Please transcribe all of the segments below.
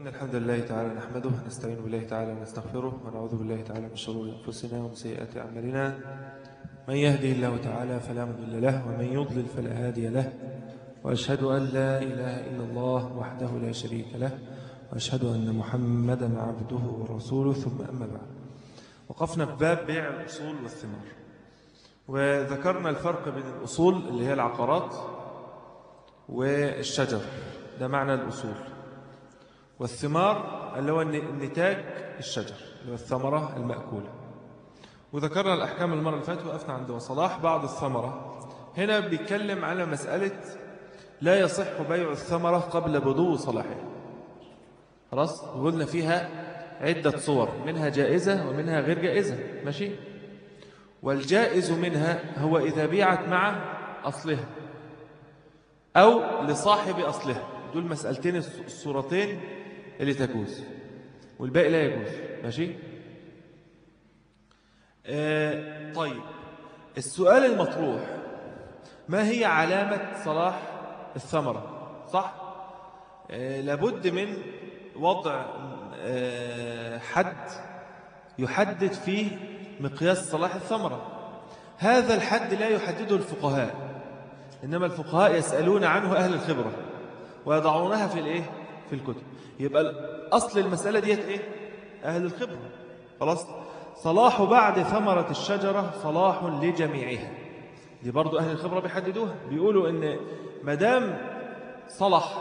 إن الحمد لله تعالى نحمده ونستعين بالله تعالى ونستغفره ونعوذ بالله تعالى من شرور أنفسنا ومن سيئات أعمالنا من يهدي الله تعالى فلا مضل له ومن يضلل فلا هادي له وأشهد أن لا إله إلا الله وحده لا شريك له وأشهد أن محمدا عبده ورسوله ثم أما بعد وقفنا في باب بيع الأصول والثمار وذكرنا الفرق بين الأصول اللي هي العقارات والشجر ده معنى الأصول والثمار اللي هو النتاج الشجر اللي هو الثمرة المأكولة وذكرنا الأحكام المرة اللي فاتت وقفنا عند وصلاح بعض الثمرة هنا بيتكلم على مسألة لا يصح بيع الثمرة قبل بدو صلاحها خلاص قلنا فيها عدة صور منها جائزة ومنها غير جائزة ماشي والجائز منها هو إذا بيعت مع أصلها أو لصاحب أصلها دول مسألتين الصورتين اللي تجوز والباقي لا يجوز ماشي آه طيب السؤال المطروح ما هي علامة صلاح الثمرة صح آه لابد من وضع آه حد يحدد فيه مقياس صلاح الثمرة هذا الحد لا يحدده الفقهاء إنما الفقهاء يسألون عنه أهل الخبرة ويضعونها في الإيه؟ في الكتب يبقى أصل المسألة ديت إيه؟ أهل الخبرة خلاص صلاح بعد ثمرة الشجرة صلاح لجميعها دي برضو أهل الخبرة بيحددوها بيقولوا إن مدام صلح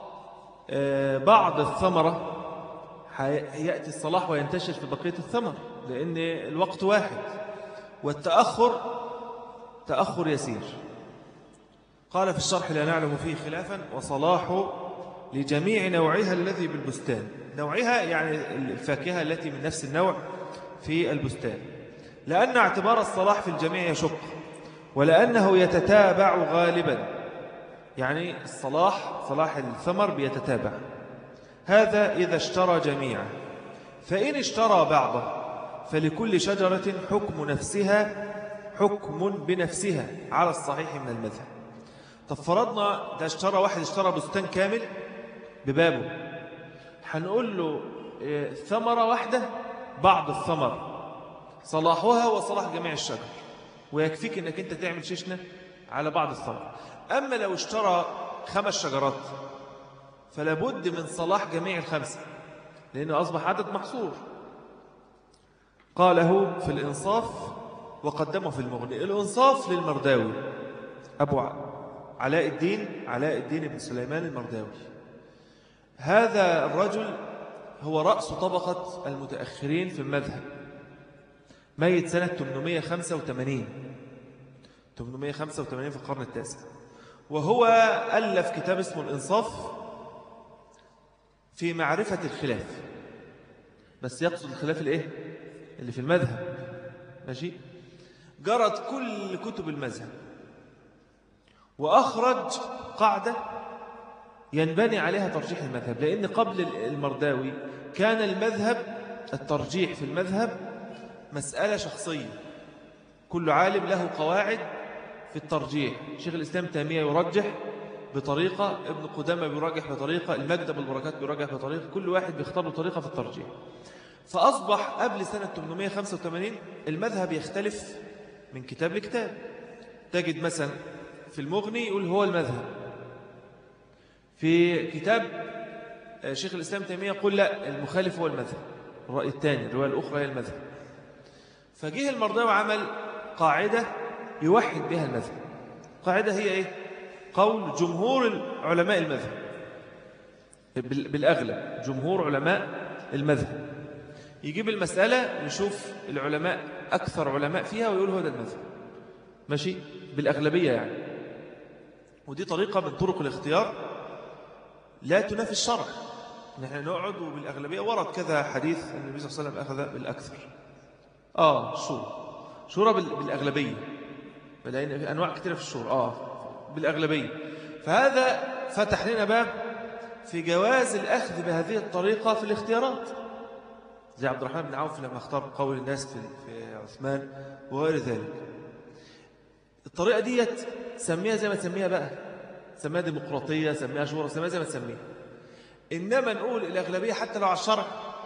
بعض الثمرة يأتي الصلاح وينتشر في بقية الثمر لأن الوقت واحد والتأخر تأخر يسير قال في الشرح لا نعلم فيه خلافا وصلاح لجميع نوعها الذي بالبستان نوعها يعني الفاكهة التي من نفس النوع في البستان لأن اعتبار الصلاح في الجميع يشق ولأنه يتتابع غالبا يعني الصلاح صلاح الثمر بيتتابع هذا إذا اشترى جميعا فإن اشترى بعضه فلكل شجرة حكم نفسها حكم بنفسها على الصحيح من المذهب طب فرضنا ده اشترى واحد اشترى بستان كامل ببابه هنقول له ثمرة واحدة بعض الثمر صلاحها وصلاح جميع الشجر ويكفيك انك انت تعمل ششنة على بعض الثمر أما لو اشترى خمس شجرات فلابد من صلاح جميع الخمسة لأنه أصبح عدد محصور قاله في الإنصاف وقدمه في المغني الإنصاف للمرداوي أبو علاء الدين علاء الدين بن سليمان المرداوي هذا الرجل هو رأس طبقة المتأخرين في المذهب ميت سنة 885 885 في القرن التاسع وهو ألف كتاب اسمه الإنصاف في معرفة الخلاف بس يقصد الخلاف الايه اللي في المذهب ماشي جرت كل كتب المذهب وأخرج قاعدة ينبني عليها ترجيح المذهب لأن قبل المرداوي كان المذهب الترجيح في المذهب مسألة شخصية كل عالم له قواعد في الترجيح شيخ الإسلام تيمية يرجح بطريقة ابن قدامة بيراجح بطريقة المجد بالبركات بيراجح بطريقة كل واحد بيختار له طريقة في الترجيح فأصبح قبل سنة 885 المذهب يختلف من كتاب لكتاب تجد مثلا في المغني يقول هو المذهب في كتاب شيخ الإسلام تيمية يقول لا المخالف هو المذهب الرأي الثاني الرواية الأخرى هي المذهب فجيه المرضاوي عمل قاعدة يوحد بها المذهب قاعدة هي إيه؟ قول جمهور علماء المذهب بالأغلب جمهور علماء المذهب يجيب المسألة يشوف العلماء أكثر علماء فيها ويقول هو ده المذهب ماشي بالأغلبية يعني ودي طريقة من طرق الاختيار لا تنافي الشرع نحن نقعد وبالأغلبية ورد كذا حديث النبي صلى الله عليه وسلم أخذ بالأكثر آه شورى شورى بالأغلبية لأن في أنواع كثيرة في الشورى آه بالأغلبية فهذا فتح لنا باب في جواز الأخذ بهذه الطريقة في الاختيارات زي عبد الرحمن بن عوف لما اختار قول الناس في في عثمان وغير ذلك الطريقة ديت سميها زي ما تسميها بقى سميها ديمقراطية سميها شورى سميها زي ما تسميها إنما نقول الأغلبية حتى لو على الشرع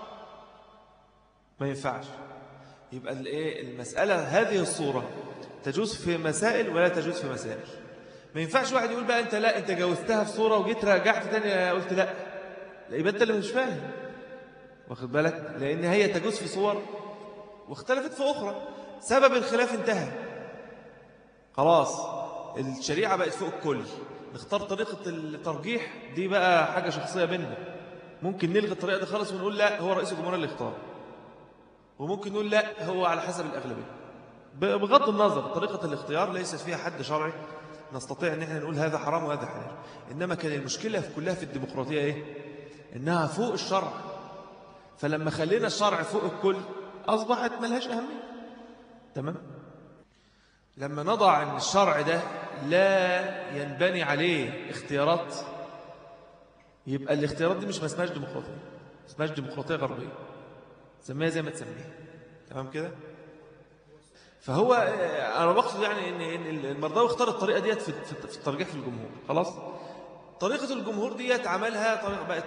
ما ينفعش يبقى المسألة هذه الصورة تجوز في مسائل ولا تجوز في مسائل ما ينفعش واحد يقول بقى أنت لا أنت جوزتها في صورة وجيت رجعت تاني قلت لا لا يبقى أنت اللي مش فاهم واخد بالك لأن هي تجوز في صور واختلفت في أخرى سبب الخلاف انتهى خلاص الشريعة بقت فوق الكل نختار طريقة الترجيح دي بقى حاجة شخصية بيننا ممكن نلغي الطريقة دي خالص ونقول لا هو رئيس الجمهورية اللي اختار وممكن نقول لا هو على حسب الأغلبية بغض النظر طريقة الاختيار ليست فيها حد شرعي نستطيع ان احنا نقول هذا حرام وهذا حلال انما كان المشكلة في كلها في الديمقراطية ايه انها فوق الشرع فلما خلينا الشرع فوق الكل اصبحت ملهاش اهمية تمام لما نضع ان الشرع ده لا ينبني عليه اختيارات يبقى الاختيارات دي مش ما اسمهاش ديمقراطية اسمهاش ديمقراطية غربية سميها زي ما تسميها تمام كده فهو انا بقصد يعني ان المرضاوي اختار الطريقه ديت في في الترجيح في الجمهور خلاص طريقه الجمهور ديت عملها طريقه بقت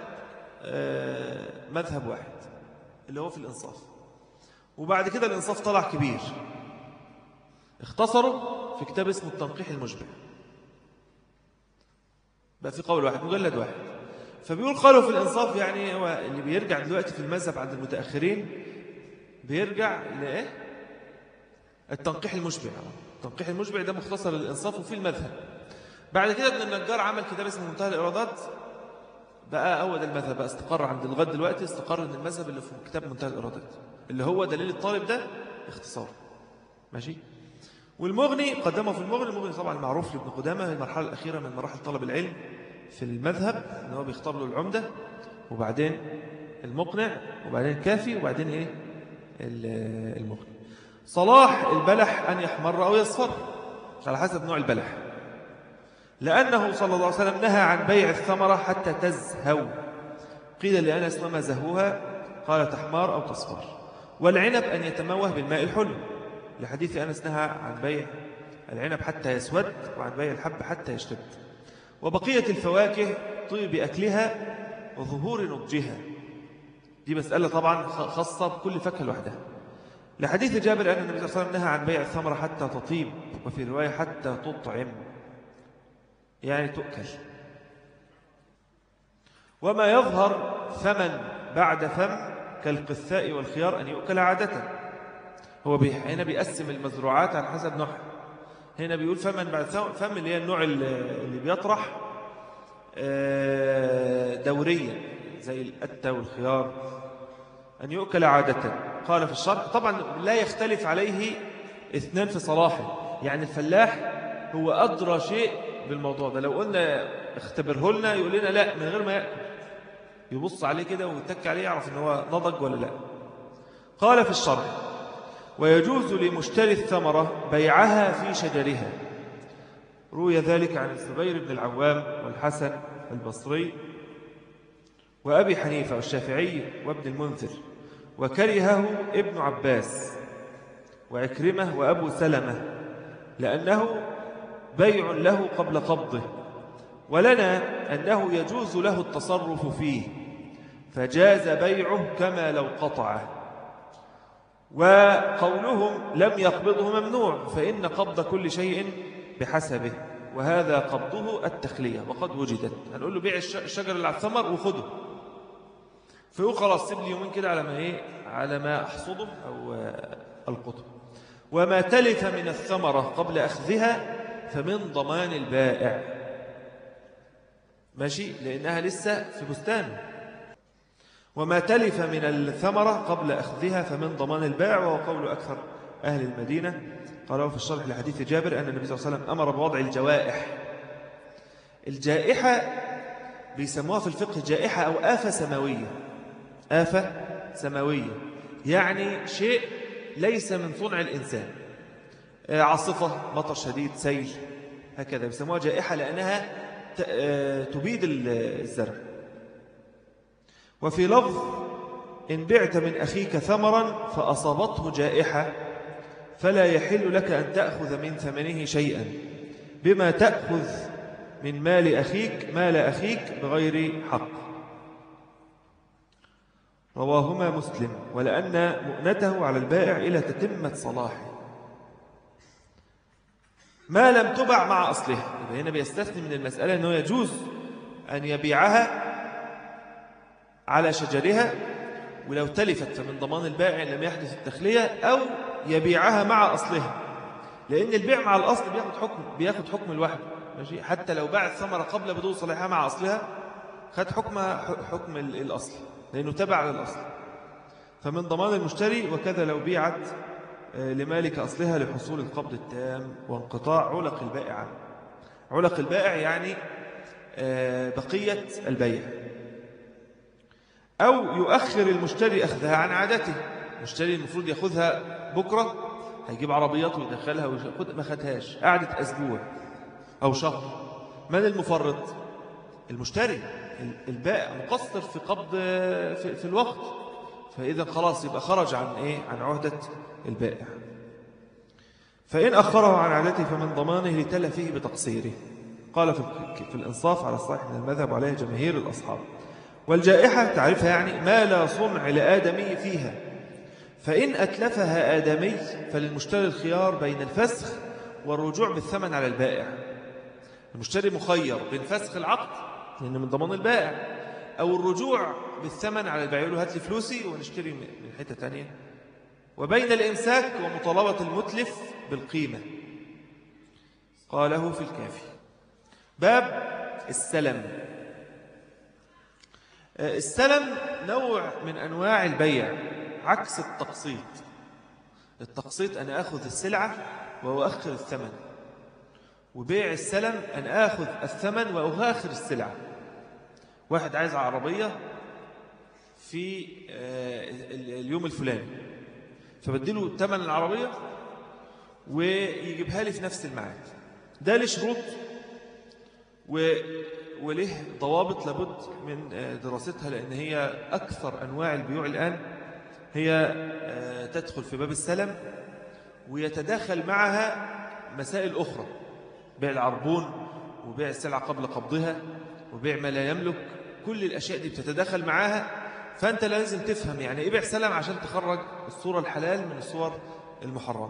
مذهب واحد اللي هو في الانصاف وبعد كده الانصاف طلع كبير اختصروا في كتاب اسمه التنقيح المشبع بقى في قول واحد مجلد واحد فبيقول قالوا في الإنصاف يعني هو اللي بيرجع دلوقتي في المذهب عند المتأخرين بيرجع لإيه التنقيح المشبع التنقيح المشبع ده مختصر الإنصاف وفي المذهب بعد كده ابن النجار عمل كتاب اسمه منتهى الإرادات بقى أول المذهب بقى استقر عند لغايه دلوقتي استقر ان المذهب اللي في كتاب منتهى الإرادات اللي هو دليل الطالب ده اختصار ماشي والمغني قدمه في المغني المغني طبعا المعروف لابن قدامة المرحلة الأخيرة من مراحل طلب العلم في المذهب ان هو بيختار له العمدة وبعدين المقنع وبعدين كافي وبعدين ايه المغني صلاح البلح أن يحمر أو يصفر على حسب نوع البلح لأنه صلى الله عليه وسلم نهى عن بيع الثمرة حتى تزهو قيل لأنس وما زهوها قال تحمار أو تصفر والعنب أن يتموه بالماء الحلو لحديث أنس نهى عن بيع العنب حتى يسود وعن بيع الحب حتى يشتد وبقية الفواكه طيب أكلها وظهور نضجها دي مسألة طبعا خاصة بكل فاكهة لوحدها لحديث جابر أن النبي صلى الله عليه وسلم نهى عن بيع الثمرة حتى تطيب وفي رواية حتى تطعم يعني تؤكل وما يظهر ثمن بعد فم كالقثاء والخيار أن يؤكل عادة هو هنا بيقسم المزروعات على حسب نوعها هنا بيقول فمن بعد فم اللي هي النوع اللي بيطرح دوريا زي الأتة والخيار أن يؤكل عادة قال في الشرح طبعا لا يختلف عليه اثنان في صلاحه يعني الفلاح هو أدرى شيء بالموضوع ده لو قلنا اختبره لنا يقول لنا لا من غير ما يأكل يبص عليه كده ويتك عليه يعرف ان هو نضج ولا لا قال في الشرح ويجوز لمشتري الثمرة بيعها في شجرها روي ذلك عن الزبير بن العوام والحسن البصري وأبي حنيفة والشافعي وابن المنذر وكرهه ابن عباس وعكرمة وأبو سلمة لأنه بيع له قبل قبضه ولنا أنه يجوز له التصرف فيه فجاز بيعه كما لو قطعه وقولهم لم يقبضه ممنوع فإن قبض كل شيء بحسبه وهذا قبضه التخلية وقد وجدت هنقول له بيع الشجر اللي على الثمر وخده فيقول خلاص سيب لي يومين كده على ما ايه على ما احصده او القطه وما تلف من الثمرة قبل أخذها فمن ضمان البائع ماشي لأنها لسه في بستان وما تلف من الثمرة قبل أخذها فمن ضمان البائع وهو قول أكثر أهل المدينة قالوا في الشرح لحديث جابر أن النبي صلى الله عليه وسلم أمر بوضع الجوائح الجائحة بيسموها في الفقه جائحة أو آفة سماوية آفة سماوية يعني شيء ليس من صنع الإنسان عاصفة مطر شديد سيل هكذا بيسموها جائحة لأنها تبيد الزرع وفي لفظ إن بعت من أخيك ثمرا فأصابته جائحة فلا يحل لك أن تأخذ من ثمنه شيئا بما تأخذ من مال أخيك مال أخيك بغير حق رواهما مسلم ولأن مؤنته على البائع إلى تتمة صلاحه ما لم تبع مع أصلها يبقى هنا بيستثني من المسألة أنه يجوز أن يبيعها على شجرها ولو تلفت فمن ضمان البائع لم يحدث التخلية أو يبيعها مع أصلها لأن البيع مع الأصل بياخد حكم بياخد حكم الوحد ماشي حتى لو باع الثمرة قبل بدو صلاحها مع أصلها خد حكم حكم الأصل لأنه تبع للأصل فمن ضمان المشتري وكذا لو بيعت آه، لمالك أصلها لحصول القبض التام وانقطاع علق البائع عنه علق البائع يعني آه، بقية البيع أو يؤخر المشتري أخذها عن عادته المشتري المفروض يأخذها بكرة هيجيب عربيات ويدخلها ويأخذ ما خدهاش قعدت أسبوع أو شهر من المفرط المشتري البائع مقصر في قبض في, في الوقت فإذا خلاص يبقى خرج عن إيه عن عهدة البائع فإن أخره عن عادته فمن ضمانه لتلفه بتقصيره قال في الإنصاف على الصحيح من المذهب عليه جماهير الأصحاب والجائحة تعرفها يعني ما لا صنع لآدمي فيها فإن أتلفها آدمي فللمشتري الخيار بين الفسخ والرجوع بالثمن على البائع المشتري مخير بين فسخ العقد لأنه من ضمان البائع أو الرجوع بالثمن على البائع له هات لي فلوسي ونشتري من حتة تانية وبين الإمساك ومطالبة المتلف بالقيمة قاله في الكافي باب السلم السلم نوع من أنواع البيع عكس التقسيط التقسيط أنا أخذ السلعة وأؤخر الثمن وبيع السلم أن آخذ الثمن وأغاخر السلعة واحد عايز عربية في آه، اليوم الفلاني فبديله ثمن العربية ويجيبها لي في نفس الميعاد ده ليه شروط وله ضوابط لابد من آه، دراستها لأن هي أكثر أنواع البيوع الآن هي آه، تدخل في باب السلم ويتداخل معها مسائل أخرى بيع العربون وبيع السلعة قبل قبضها وبيع ما لا يملك كل الأشياء دي بتتداخل معاها فأنت لازم تفهم يعني إيه بيع سلم عشان تخرج الصورة الحلال من الصور المحرمة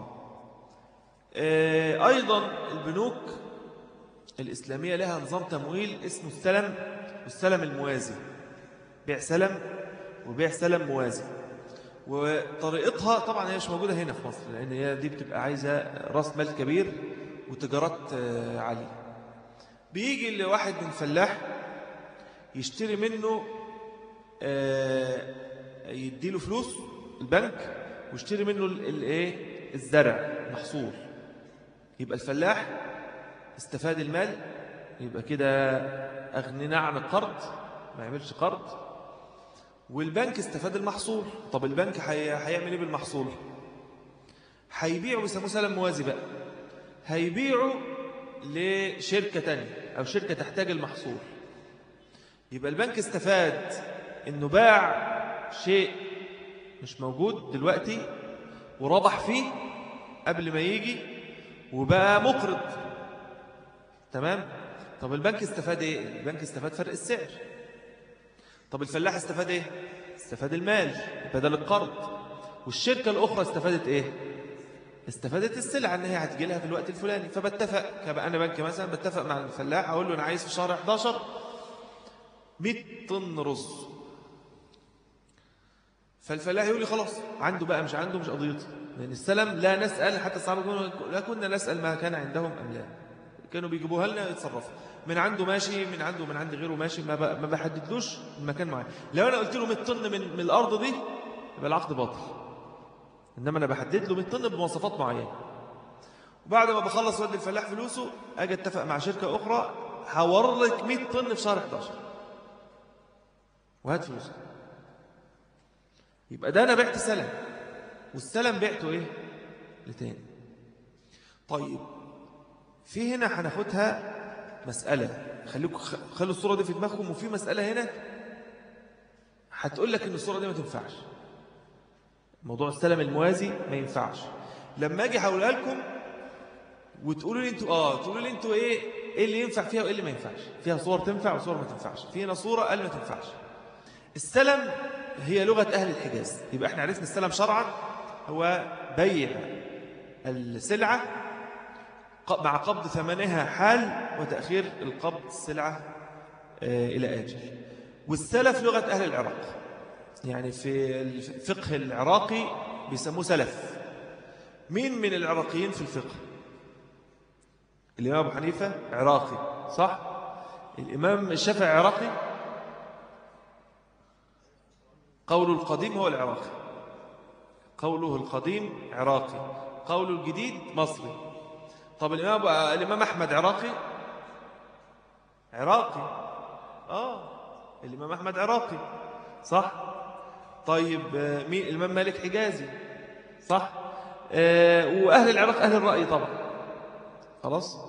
آه، أيضا البنوك الإسلامية لها نظام تمويل اسمه السلم والسلم الموازي بيع سلم وبيع سلم موازي وطريقتها طبعا هي مش موجودة هنا في مصر لأن هي دي بتبقى عايزة راس مال كبير وتجارات آه، عالية بيجي لواحد من فلاح يشتري منه آه، يديله فلوس البنك ويشتري منه الايه الزرع محصول يبقى الفلاح استفاد المال يبقى كده أغننا عن القرض ما يعملش قرض والبنك استفاد المحصول طب البنك هيعمل ايه بالمحصول هيبيعه بيسموه سلم موازي بقى هيبيعه لشركة تانية أو شركة تحتاج المحصول يبقى البنك استفاد انه باع شيء مش موجود دلوقتي وربح فيه قبل ما يجي وبقى مقرض تمام طب البنك استفاد ايه البنك استفاد فرق السعر طب الفلاح استفاد ايه استفاد المال بدل القرض والشركة الأخرى استفادت ايه استفادت السلعة ان هي هتجي لها في الوقت الفلاني فبتفق كبقى انا بنك مثلا بتفق مع الفلاح اقول له انا عايز في شهر 11 100 طن رز فالفلاح يقول لي خلاص عنده بقى مش عنده مش قضيته لأن السلم لا نسأل حتى الصحابة لا كنا نسأل ما كان عندهم أم لا كانوا بيجيبوها لنا يتصرفوا من عنده ماشي من عنده من عند غيره ماشي ما ما بحددلوش المكان معين لو أنا قلت له 100 طن من, من الأرض دي يبقى العقد باطل إنما أنا بحدد له 100 طن بمواصفات معينة وبعد ما بخلص ودي الفلاح فلوسه أجي اتفق مع شركة أخرى هورك 100 طن في شهر 11 وهات فلوسك يبقى ده أنا بعت سلم والسلم بعته إيه لتاني طيب في هنا هناخدها مسألة خليكم خلوا الصورة دي في دماغكم وفي مسألة هنا هتقول لك ان الصورة دي ما تنفعش موضوع السلم الموازي ما ينفعش لما اجي هقولها لكم وتقولوا لي انتوا اه تقولوا لي انتوا ايه ايه اللي ينفع فيها وايه اللي ما ينفعش فيها صور تنفع وصور ما تنفعش في هنا صورة قال ما تنفعش السلم هي لغة أهل الحجاز يبقى احنا عرفنا السلم شرعا هو بيع السلعة مع قبض ثمنها حال وتأخير القبض السلعة آه، إلى آجل والسلف لغة أهل العراق يعني في الفقه العراقي بيسموه سلف مين من العراقيين في الفقه الإمام أبو حنيفة عراقي صح الإمام الشافعي عراقي قوله القديم هو العراقي قوله القديم عراقي قوله الجديد مصري طب الإمام, الإمام أحمد عراقي عراقي آه الإمام أحمد عراقي صح طيب مين الإمام مالك حجازي صح آه وأهل العراق أهل الرأي طبعا خلاص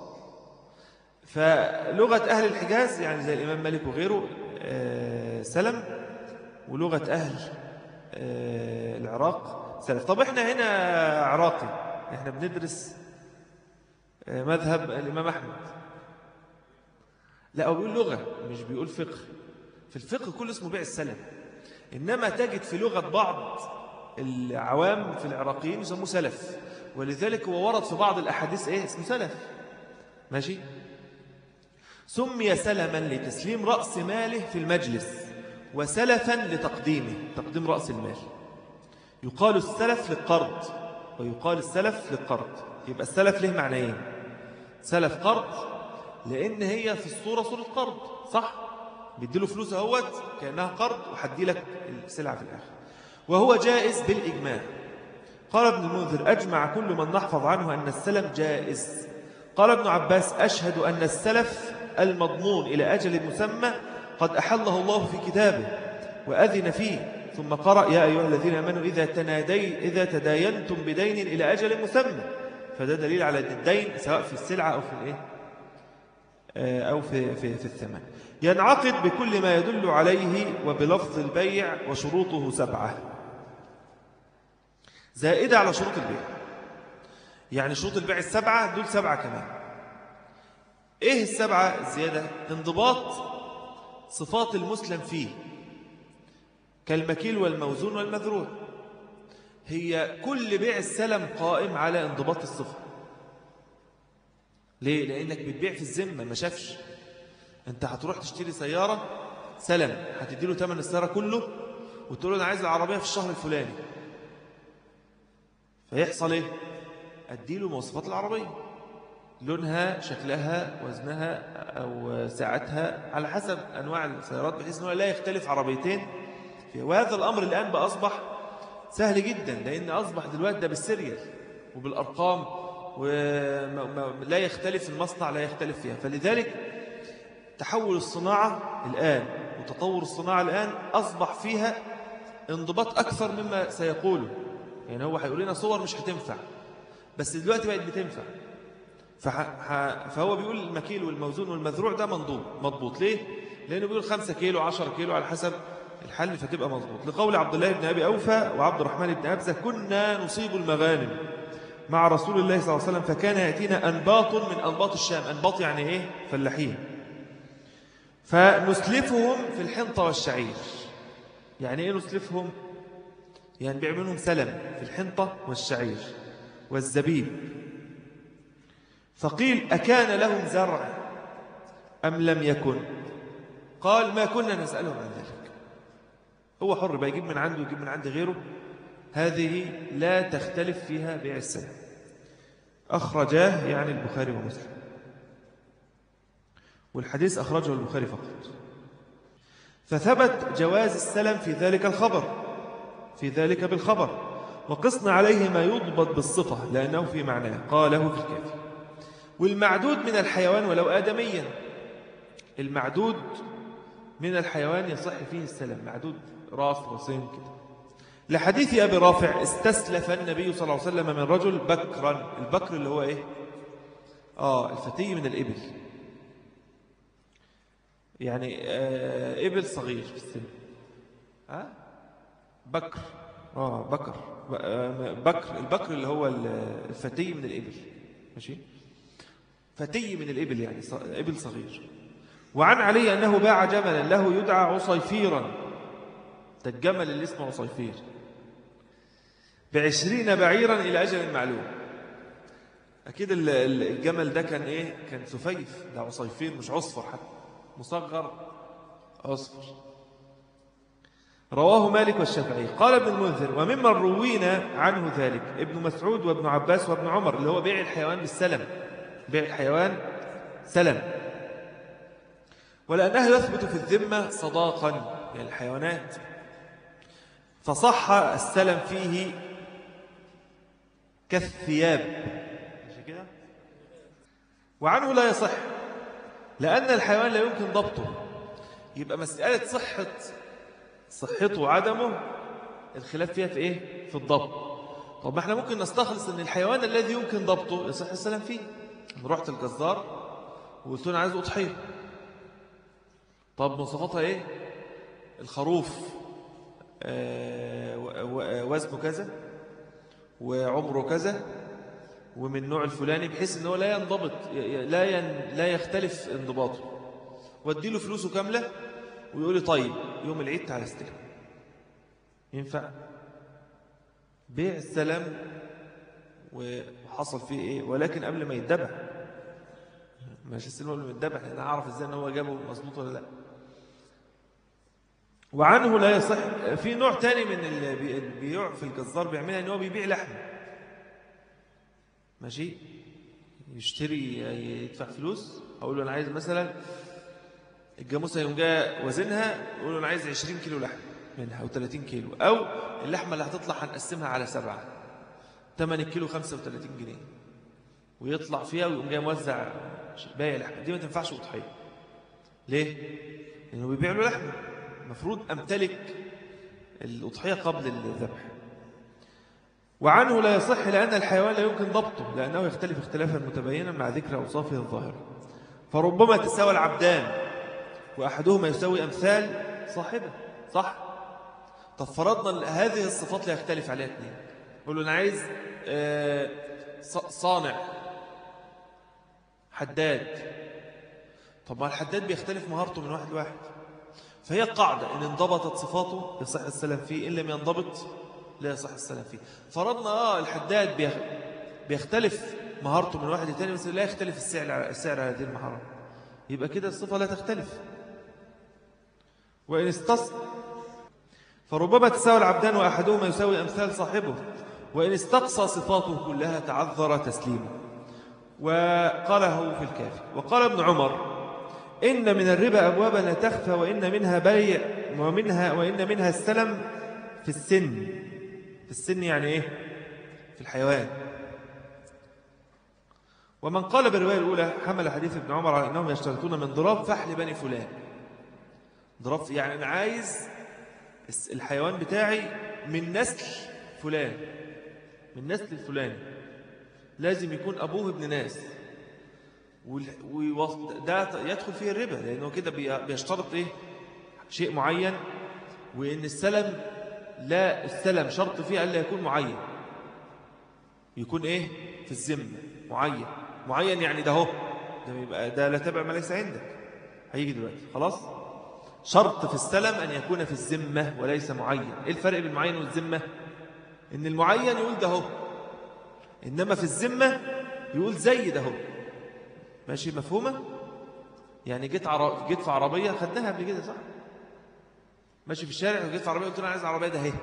فلغة أهل الحجاز يعني زي الإمام مالك وغيره آه سلم ولغة أهل آه العراق سلف طب إحنا هنا عراقي إحنا بندرس آه مذهب الإمام أحمد لا هو بيقول لغة مش بيقول فقه في الفقه كله اسمه بيع السلم إنما تجد في لغة بعض العوام في العراقيين يسموه سلف ولذلك هو ورد في بعض الأحاديث إيه اسمه سلف ماشي سمي سلما لتسليم رأس ماله في المجلس وسلفا لتقديمه تقديم رأس المال يقال السلف للقرض ويقال السلف للقرض يبقى السلف له معنيين سلف قرض لأن هي في الصورة صورة قرض صح بيديله فلوس اهوت كأنها قرض وحدي لك السلعة في الآخر وهو جائز بالإجماع قال ابن المنذر أجمع كل من نحفظ عنه أن السلم جائز قال ابن عباس أشهد أن السلف المضمون إلى أجل مسمى قد أحله الله في كتابه وأذن فيه ثم قرأ يا أيها الذين أمنوا إذا, تنادي إذا تداينتم بدين إلى أجل مسمى فده دليل على الدين سواء في السلعة أو في الإيه آه، أو في, في, في الثمن ينعقد بكل ما يدل عليه وبلفظ البيع وشروطه سبعة زائدة على شروط البيع يعني شروط البيع السبعة دول سبعة كمان إيه السبعة الزيادة انضباط صفات المسلم فيه كالمكيل والموزون والمذروع هي كل بيع السلم قائم على انضباط الصفة ليه؟ لأنك بتبيع في الزمة ما شافش أنت هتروح تشتري سيارة سلم هتدي له ثمن السيارة كله وتقول له أنا عايز العربية في الشهر الفلاني فيحصل إيه؟ أدي له مواصفات العربية لونها شكلها وزنها أو ساعتها على حسب أنواع السيارات بحيث أنه لا يختلف عربيتين وهذا الأمر الآن بقى أصبح سهل جدا لأن أصبح دلوقتي ده بالسريال وبالأرقام ولا يختلف المصنع لا يختلف فيها فلذلك تحول الصناعة الآن وتطور الصناعة الآن أصبح فيها انضباط أكثر مما سيقوله يعني هو هيقول لنا صور مش هتنفع بس دلوقتي بقت بتنفع فهو بيقول المكيل والموزون والمذروع ده منضوب مضبوط ليه؟ لأنه بيقول 5 كيلو 10 كيلو على حسب الحل فتبقى مضبوط لقول عبد الله بن أبي أوفى وعبد الرحمن بن أبزة كنا نصيب المغانم مع رسول الله صلى الله عليه وسلم فكان يأتينا أنباط من أنباط الشام أنباط يعني إيه؟ فلاحين فنسلفهم في الحنطة والشعير يعني إيه نسلفهم؟ يعني بيع منهم سلم في الحنطة والشعير والزبيب فقيل أكان لهم زرع أم لم يكن قال ما كنا نسألهم عن ذلك هو حر بقى يجيب من عنده ويجيب من عند غيره هذه لا تختلف فيها بيع السلام أخرجاه يعني البخاري ومسلم والحديث أخرجه البخاري فقط فثبت جواز السلم في ذلك الخبر في ذلك بالخبر وقصنا عليه ما يضبط بالصفة لأنه في معناه قاله في الكافي والمعدود من الحيوان ولو آدميا المعدود من الحيوان يصح فيه السلام معدود راس راسين كده لحديث أبي رافع استسلف النبي صلى الله عليه وسلم من رجل بكرا البكر اللي هو إيه آه الفتي من الإبل يعني آه إبل صغير في السن آه بكر آه بكر آه، بكر البكر اللي هو الفتي من الإبل ماشي فتي من الإبل يعني إبل صغير وعن علي أنه باع جملا له يدعى عصيفيرا ده الجمل اللي اسمه عصيفير بعشرين بعيرا إلى أجل معلوم أكيد الجمل ده كان إيه كان سفيف ده عصيفير مش عصفر حتى مصغر عصفر رواه مالك والشافعي قال ابن المنذر وممن روينا عنه ذلك ابن مسعود وابن عباس وابن عمر اللي هو بيع الحيوان بالسلم بيع الحيوان سلم ولأنه يثبت في الذمة صداقا يعني الحيوانات فصح السلم فيه كالثياب كده وعنه لا يصح لأن الحيوان لا يمكن ضبطه يبقى مسألة صحة صحته وعدمه الخلاف فيها في إيه؟ في الضبط طب ما احنا ممكن نستخلص ان الحيوان الذي يمكن ضبطه يصح السلام فيه رحت الجزار وقلت له انا عايز اضحيه طب مواصفاتها ايه الخروف آه وزنه كذا وعمره كذا ومن النوع الفلاني بحيث ان هو لا ينضبط لا ين لا يختلف انضباطه واديله فلوسه كامله ويقول لي طيب يوم العيد تعالى استلم ينفع بيع السلام وحصل فيه ايه ولكن قبل ما يتذبح ماشي السلم قبل ما يتذبح انا اعرف ازاي ان هو جابه مظبوط ولا لا وعنه لا يصح في نوع تاني من اللي بيبيع في الجزار بيعملها ان هو بيبيع لحم ماشي يشتري يدفع فلوس اقول له انا عايز مثلا الجاموسه يوم جاء وزنها يقول له انا عايز 20 كيلو لحم منها او 30 كيلو او اللحمه اللي هتطلع هنقسمها على سبعه 8 كيلو 35 جنيه ويطلع فيها ويقوم جاي موزع باقي لحمه دي ما تنفعش اضحيه ليه لانه بيبيع له لحمه المفروض امتلك الاضحيه قبل الذبح وعنه لا يصح لأن الحيوان لا يمكن ضبطه لأنه يختلف اختلافا متبينا مع ذكر أوصافه الظاهرة فربما تساوى العبدان وأحدهما يساوي أمثال صاحبه صح طب فرضنا هذه الصفات لا يختلف عليها اثنين يقول له أنا عايز صانع حداد طب ما الحداد بيختلف مهارته من واحد لواحد فهي قاعدة إن انضبطت صفاته يصح السلام فيه إن لم ينضبط لا يصح السلام فيه فرضنا آه الحداد بيختلف مهارته من واحد لتاني بس لا يختلف السعر السعر هذه المهارة يبقى كده الصفة لا تختلف وإن استص فربما تساوي العبدان وأحدهما يساوي أمثال صاحبه وإن استقصى صفاته كلها تعذر تسليمه وقاله في الكافي وقال ابن عمر إن من الربا أبوابا لا تخفى وإن منها بيع ومنها وإن منها السلم في السن في السن يعني إيه في الحيوان ومن قال بالرواية الأولى حمل حديث ابن عمر على أنهم يشترطون من ضراب فحل بني فلان ضراب يعني أنا عايز الحيوان بتاعي من نسل فلان من نسل الفلاني لازم يكون أبوه ابن ناس وده يدخل فيه الربا لأنه كده بيشترط إيه شيء معين وإن السلم لا السلم شرط فيه ألا يكون معين يكون إيه في الذمة معين معين يعني ده هو ده, يبقى ده لا تبع ما ليس عندك هيجي دلوقتي خلاص شرط في السلم أن يكون في الذمة وليس معين إيه الفرق بين المعين والذمة إن المعين يقول ده هو إنما في الذمة يقول زي ده هو ماشي مفهومة يعني جيت عر... جيت في عربية خدناها قبل كده صح ماشي في الشارع وجيت في عربية قلت له أنا عايز عربية ده اهي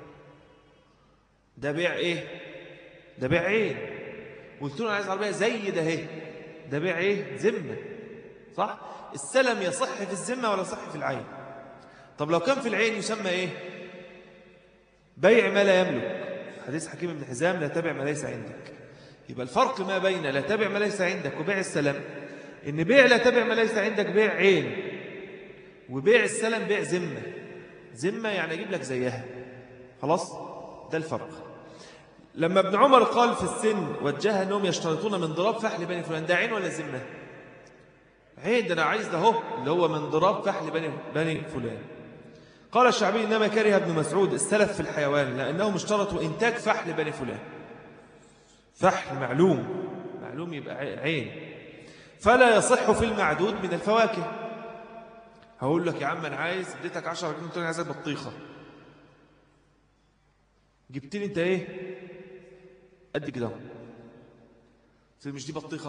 ده بيع ايه ده بيع ايه قلت له أنا عايز عربية زي ده اهي ده بيع ايه ذمة صح السلم يصح في الذمة ولا يصح في العين طب لو كان في العين يسمى ايه بيع ما لا يملك حديث حكيم بن حزام لا تبع ما ليس عندك يبقى الفرق ما بين لا تبع ما ليس عندك وبيع السلم ان بيع لا تبع ما ليس عندك بيع عين وبيع السلم بيع ذمة ذمة يعني اجيب لك زيها خلاص ده الفرق لما ابن عمر قال في السن وجهها انهم يشترطون من ضراب فحل بني فلان ده عين ولا ذمة عين ده انا عايز ده هو اللي هو من ضراب فحل بني, بني فلان قال الشعبي إنما كره ابن مسعود السلف في الحيوان لأنهم اشترطوا إنتاج فحل بني فلان فحل معلوم معلوم يبقى عين فلا يصح في المعدود من الفواكه هقول لك يا عم أنا عايز اديتك 10 جنيه تقول عايز بطيخة جبت لي انت ايه قد كده قلت له مش دي بطيخة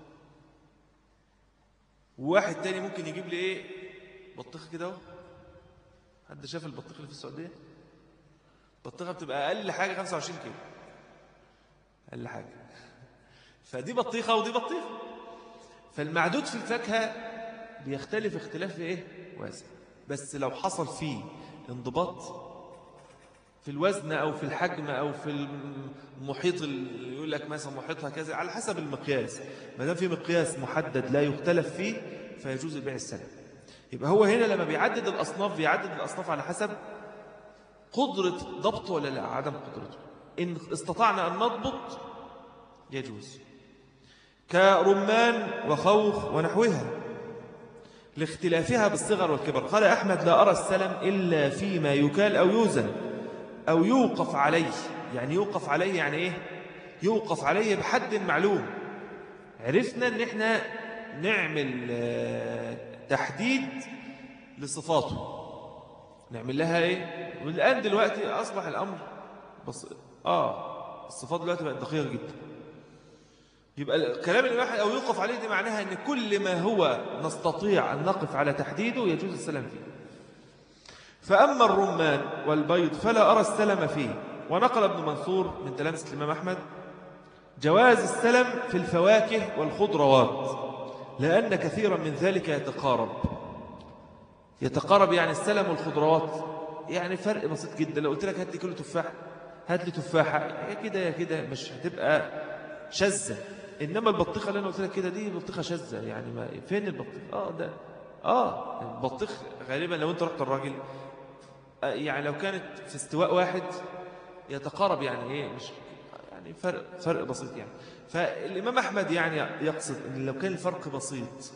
وواحد تاني ممكن يجيب لي ايه بطيخة كده اهو حد شاف البطيخة اللي في السعودية بطيخة بتبقى أقل حاجة 25 كيلو أقل حاجة فدي بطيخة ودي بطيخة فالمعدود في الفاكهة بيختلف اختلاف في ايه واسع بس لو حصل فيه انضباط في الوزن أو في الحجم أو في المحيط اللي يقول لك مثلا محيطها كذا على حسب المقياس ما دام في مقياس محدد لا يختلف فيه فيجوز البيع السلم يبقى هو هنا لما بيعدد الأصناف بيعدد الأصناف على حسب قدرة ضبط ولا لا عدم قدرته إن استطعنا أن نضبط يجوز كرمان وخوخ ونحوها لاختلافها بالصغر والكبر قال أحمد لا أرى السلم إلا فيما يكال أو يوزن أو يوقف عليه يعني يوقف عليه يعني إيه يوقف عليه بحد معلوم عرفنا أن إحنا نعمل آه، تحديد لصفاته نعمل لها إيه والآن دلوقتي أصبح الأمر بس آه الصفات دلوقتي بقت دقيقة جدا يبقى الكلام الواحد أو يوقف عليه دي معناها أن كل ما هو نستطيع أن نقف على تحديده يجوز السلام فيه فأما الرمان والبيض فلا أرى السلم فيه ونقل ابن منصور من تلامسة الإمام أحمد جواز السلم في الفواكه والخضروات لأن كثيرا من ذلك يتقارب يتقارب يعني السلم والخضروات يعني فرق بسيط جدا لو قلت لك هات لي كيلو تفاح هات لي تفاحة يا كده يا كده مش هتبقى شزة إنما البطيخة اللي أنا قلت لك كده دي بطيخة شزة يعني ما فين البطيخ آه ده آه البطيخ غالبا لو أنت رحت الراجل يعني لو كانت في استواء واحد يتقارب يعني ايه مش يعني فرق فرق بسيط يعني فالإمام أحمد يعني يقصد أن لو كان الفرق بسيط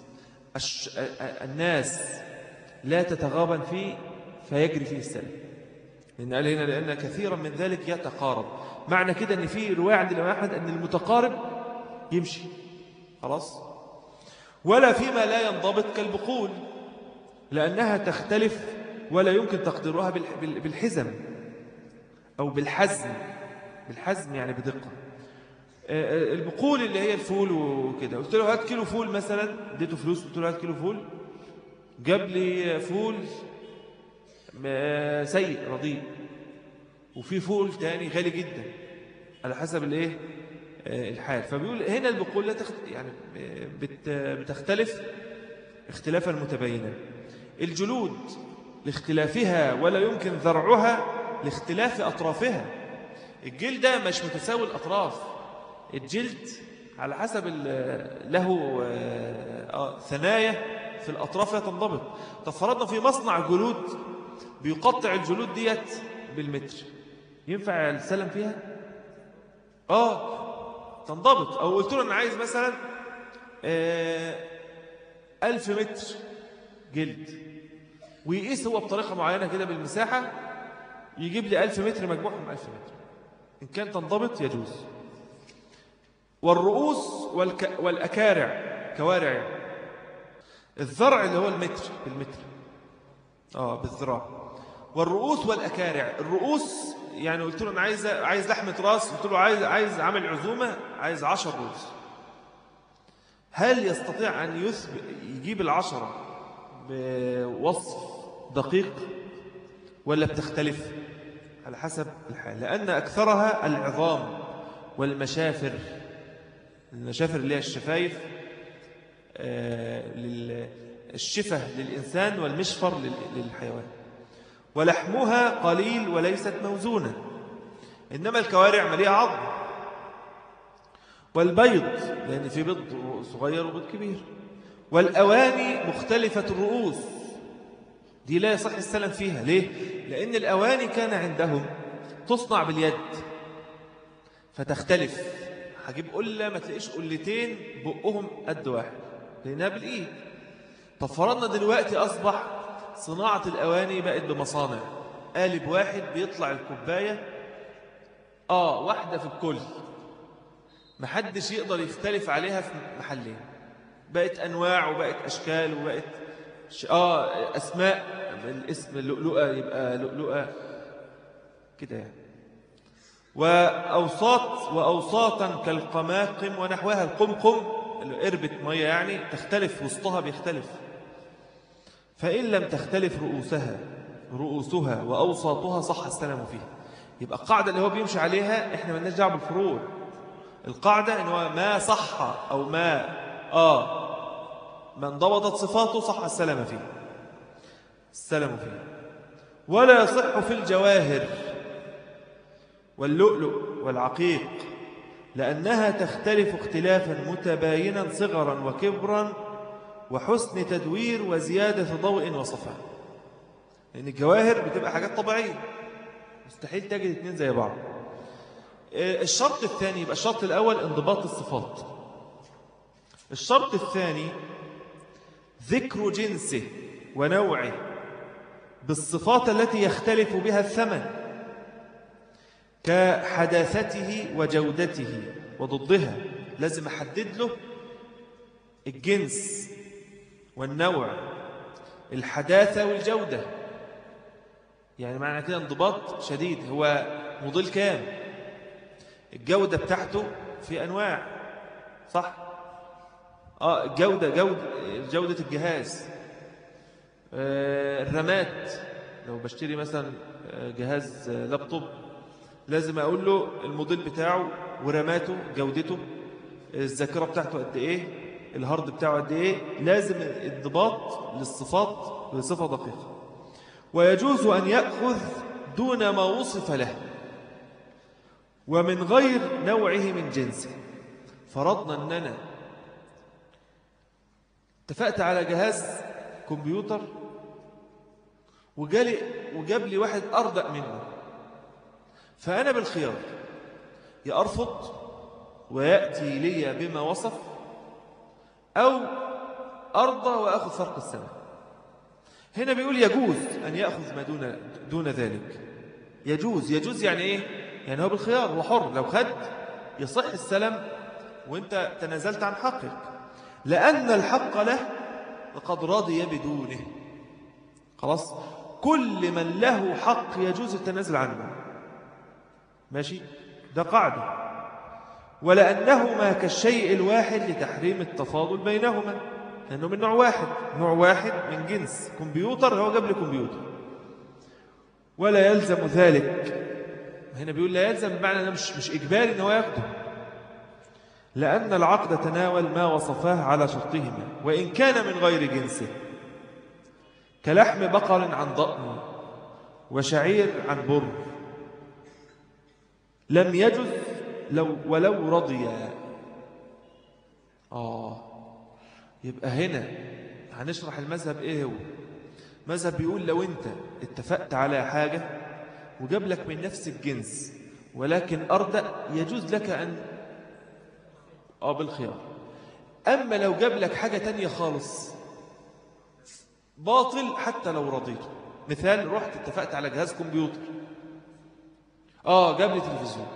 الناس لا تتغابن فيه فيجري فيه السلم لأن قال هنا لأن كثيرا من ذلك يتقارب معنى كده أن في رواية عند الإمام أحمد أن المتقارب يمشي خلاص ولا فيما لا ينضبط كالبقول لأنها تختلف ولا يمكن تقديرها بالحزم أو بالحزم بالحزم يعني بدقة آه، آه، البقول اللي هي الفول وكده قلت له هات كيلو فول مثلا اديته فلوس قلت له هات كيلو فول جاب لي فول سيء رديء وفي فول تاني غالي جدا على حسب الايه آه، الحال فبيقول هنا البقول لا تخت... يعني بتختلف اختلافا متباينا الجلود لاختلافها ولا يمكن ذرعها لاختلاف أطرافها الجلد مش متساوي الأطراف الجلد على حسب له آه، آه، ثنايا في الأطراف لا تنضبط طب فرضنا في مصنع جلود بيقطع الجلود ديت بالمتر ينفع السلم فيها؟ آه تنضبط أو قلت له أنا عايز مثلا آه ألف متر جلد ويقيس هو بطريقة معينة كده بالمساحة يجيب لي ألف متر مجموعهم ألف متر إن كان تنضبط يجوز والرؤوس والك... والأكارع كوارع يعني. الذرع اللي هو المتر بالمتر آه بالذراع والرؤوس والأكارع الرؤوس يعني قلت له أنا عايز عايز لحمة راس قلت له عايز عايز عامل عزومة عايز عشر رؤوس هل يستطيع أن يثبت يجيب العشرة بوصف دقيق ولا بتختلف على حسب الحال لأن أكثرها العظام والمشافر المشافر اللي هي الشفايف آه، الشفة للإنسان والمشفر للحيوان ولحمها قليل وليست موزونة إنما الكوارع مليئة عظم والبيض لأن في بيض صغير وبيض كبير والأواني مختلفة الرؤوس دي لا يصح السلام فيها ليه؟ لأن الأواني كان عندهم تصنع باليد فتختلف هجيب قلة ما تلاقيش قلتين بقهم قد واحد لأنها بالإيد طب فرضنا دلوقتي أصبح صناعة الأواني بقت بمصانع قالب واحد بيطلع الكوباية آه واحدة في الكل محدش يقدر يختلف عليها في محلين بقت أنواع وبقت أشكال وبقت آه أسماء الاسم اللؤلؤة يبقى لؤلؤة كده يعني وأوساط وأوساطا كالقماقم ونحوها القمقم قربة مية يعني تختلف وسطها بيختلف فإن لم تختلف رؤوسها رؤوسها وأوساطها صح السلام فيها يبقى القاعدة اللي هو بيمشي عليها إحنا ما لناش دعوه بالفروع القاعدة إن هو ما صح أو ما آه ما انضبطت صفاته صح السلام فيه السلام فيه ولا يصح في الجواهر واللؤلؤ والعقيق لأنها تختلف اختلافا متباينا صغرا وكبرا وحسن تدوير وزيادة ضوء وصفاء لأن الجواهر بتبقى حاجات طبيعية مستحيل تجد اثنين زي بعض آه، الشرط الثاني يبقى الشرط الأول انضباط الصفات الشرط الثاني ذكر جنسه ونوعه بالصفات التي يختلف بها الثمن كحداثته وجودته وضدها لازم أحدد له الجنس والنوع الحداثة والجودة يعني معنى كده انضباط شديد هو موديل كام الجودة بتاعته في أنواع صح آه جودة جودة جودة الجهاز آه الرمات لو بشتري مثلا آه، جهاز آه، لابتوب لازم أقول له الموديل بتاعه ورماته جودته الذاكرة بتاعته قد إيه الهارد بتاعه قد إيه لازم الضباط للصفات بصفة دقيقة ويجوز أن يأخذ دون ما وصف له ومن غير نوعه من جنسه فرضنا أننا اتفقت على جهاز كمبيوتر وجالي وجاب لي واحد أردأ منه فأنا بالخيار يا أرفض ويأتي لي بما وصف أو أرضى وأخذ فرق السنة هنا بيقول يجوز أن يأخذ ما دون, دون ذلك يجوز يجوز يعني إيه يعني هو بالخيار هو حر لو خد يصح السلام وانت تنازلت عن حقك لأن الحق له وقد رضي بدونه خلاص كل من له حق يجوز التنازل عنه ماشي ده قاعدة ولأنهما كالشيء الواحد لتحريم التفاضل بينهما لأنه من نوع واحد نوع واحد من جنس كمبيوتر هو قبل كمبيوتر ولا يلزم ذلك هنا بيقول لا يلزم بمعنى أنه مش, مش إجباري أنه يأخذه لأن العقد تناول ما وصفاه على شرطهما وإن كان من غير جنسه كلحم بقر عن ضأن وشعير عن بر لم يجز لو ولو رضي آه يبقى هنا هنشرح المذهب إيه هو مذهب بيقول لو أنت اتفقت على حاجة وجاب لك من نفس الجنس ولكن أردأ يجوز لك أن آه بالخيار أما لو جاب لك حاجة تانية خالص باطل حتى لو رضيته مثال رحت اتفقت على جهاز كمبيوتر آه جاب لي تلفزيون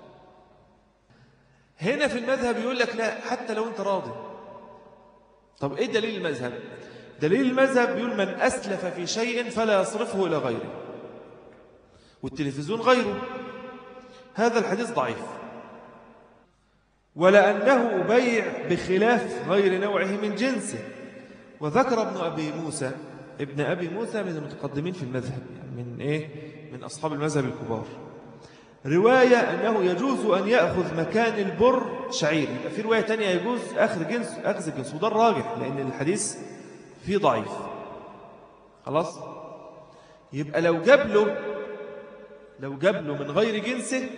هنا في المذهب يقول لك لا حتى لو انت راضي طب ايه دليل المذهب دليل المذهب بيقول من أسلف في شيء فلا يصرفه إلى غيره والتلفزيون غيره هذا الحديث ضعيف ولأنه بيع بخلاف غير نوعه من جنسه وذكر ابن أبي موسى ابن أبي موسى من المتقدمين في المذهب يعني من إيه؟ من أصحاب المذهب الكبار رواية أنه يجوز أن يأخذ مكان البر شعير يبقى في رواية تانية يجوز أخذ جنس أخذ الجنس وده الراجح لأن الحديث فيه ضعيف خلاص يبقى لو جاب له لو جاب له من غير جنسه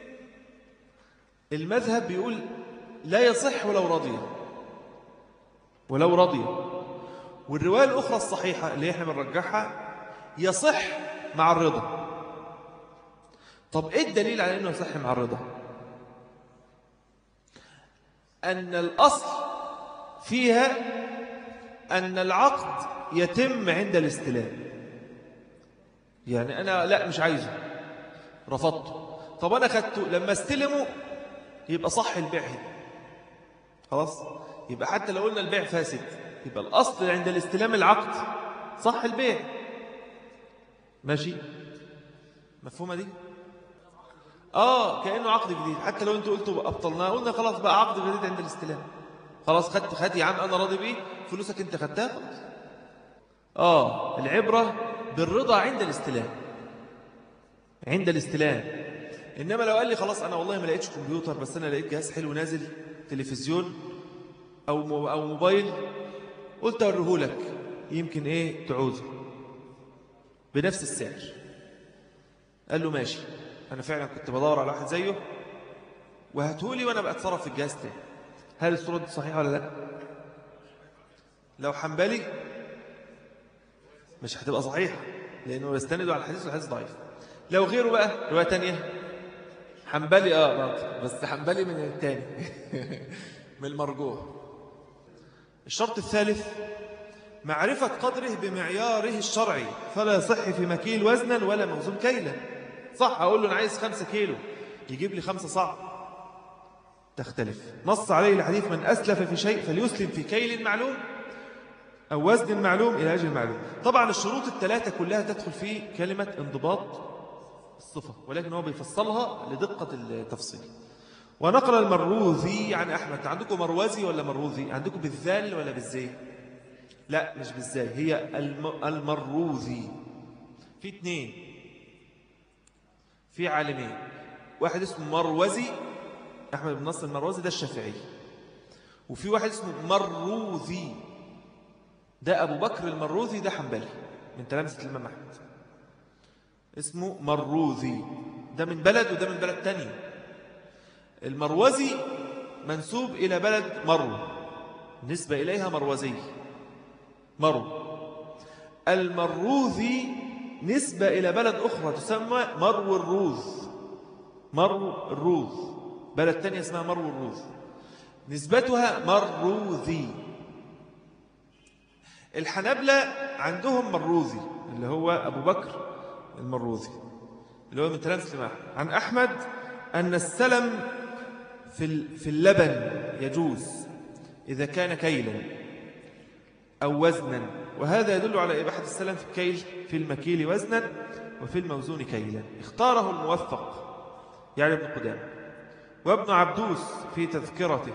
المذهب بيقول لا يصح ولو رضي ولو رضي والرواية الأخرى الصحيحة اللي احنا بنرجحها يصح مع الرضا طب ايه الدليل على انه يصح مع الرضا ان الاصل فيها ان العقد يتم عند الاستلام يعني انا لا مش عايزه رفضته طب انا خدته لما استلمه يبقى صح البيع هنا خلاص يبقى حتى لو قلنا البيع فاسد يبقى الاصل عند الاستلام العقد صح البيع ماشي مفهومه دي آه كأنه عقد جديد حتى لو أنتوا قلتوا أبطلناه قلنا خلاص بقى عقد جديد عند الاستلام خلاص خدت خد يا عم أنا راضي بيه فلوسك أنت خدتها خلاص آه العبرة بالرضا عند الاستلام عند الاستلام إنما لو قال لي خلاص أنا والله ما لقيتش كمبيوتر بس أنا لقيت جهاز حلو نازل تلفزيون أو أو موبايل قلت أوريهولك يمكن إيه تعوزه بنفس السعر قال له ماشي أنا فعلا كنت بدور على واحد زيه وهاتهولي وأنا بقى اتصرف في الجهاز تاني هل الصورة دي صحيحة ولا لا لو حنبلي مش هتبقى صحيحة لأنه يستندوا على الحديث والحديث ضعيف لو غيره بقى رواية تانية حنبلي اه بس حنبلي من التاني من المرجوح الشرط الثالث معرفة قدره بمعياره الشرعي فلا يصح في مكيل وزنا ولا موزون كيلا صح أقول له أنا عايز خمسة كيلو يجيب لي خمسة صعب تختلف نص عليه الحديث من أسلف في شيء فليسلم في كيل معلوم أو وزن معلوم إلى أجل معلوم طبعا الشروط الثلاثة كلها تدخل في كلمة انضباط الصفة ولكن هو بيفصلها لدقة التفصيل ونقل المروذي عن أحمد عندكم مروزي ولا مروذي عندكم بالذال ولا بالزي لا مش بالزاي هي المروذي في اثنين في عالمين واحد اسمه مروزي أحمد بن نصر المروزي ده الشافعي وفي واحد اسمه مروذي ده أبو بكر المروذي ده حنبلي من تلامسة الإمام أحمد اسمه مروذي ده من بلد وده من بلد تاني المروزي منسوب إلى بلد مرو نسبة إليها مروزي مرو المروذي نسبة إلى بلد أخرى تسمى مرو الروذ مرو الروذ بلد تانية اسمها مرو الروذ نسبتها مروذي الحنبلة عندهم مروذي اللي هو أبو بكر المروذي اللي هو من تلامس الإمام عن أحمد أن السلم في اللبن يجوز إذا كان كيلا أو وزنا وهذا يدل على إباحة السلم في الكيل في المكيل وزنا وفي الموزون كيلا اختاره الموفق يعني ابن قدام وابن عبدوس في تذكرته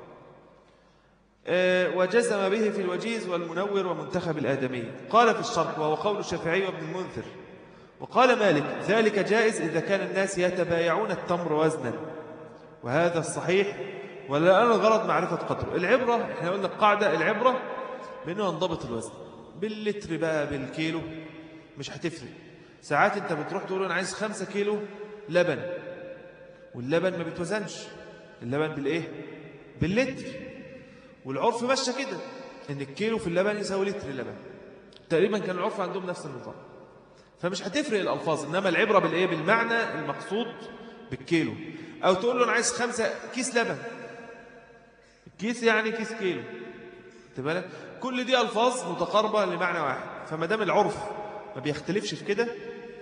آه، وجزم به في الوجيز والمنور ومنتخب الآدمي قال في الشرح وهو قول الشافعي وابن المنذر وقال مالك ذلك جائز إذا كان الناس يتبايعون التمر وزنا وهذا الصحيح ولا أنا الغرض معرفة قدره العبرة احنا قلنا القاعدة العبرة بأنه ينضبط الوزن باللتر بقى بالكيلو مش هتفرق ساعات انت بتروح تقول انا عايز خمسة كيلو لبن واللبن ما بيتوزنش اللبن بالايه باللتر والعرف ماشي كده ان الكيلو في اللبن يساوي لتر لبن تقريبا كان العرف عندهم نفس النظام فمش هتفرق الألفاظ إنما العبرة بالإيه بالمعنى المقصود بالكيلو أو تقول له أنا عايز خمسة كيس لبن كيس يعني كيس كيلو بالك كل دي ألفاظ متقاربة لمعنى واحد فما دام العرف ما بيختلفش في كده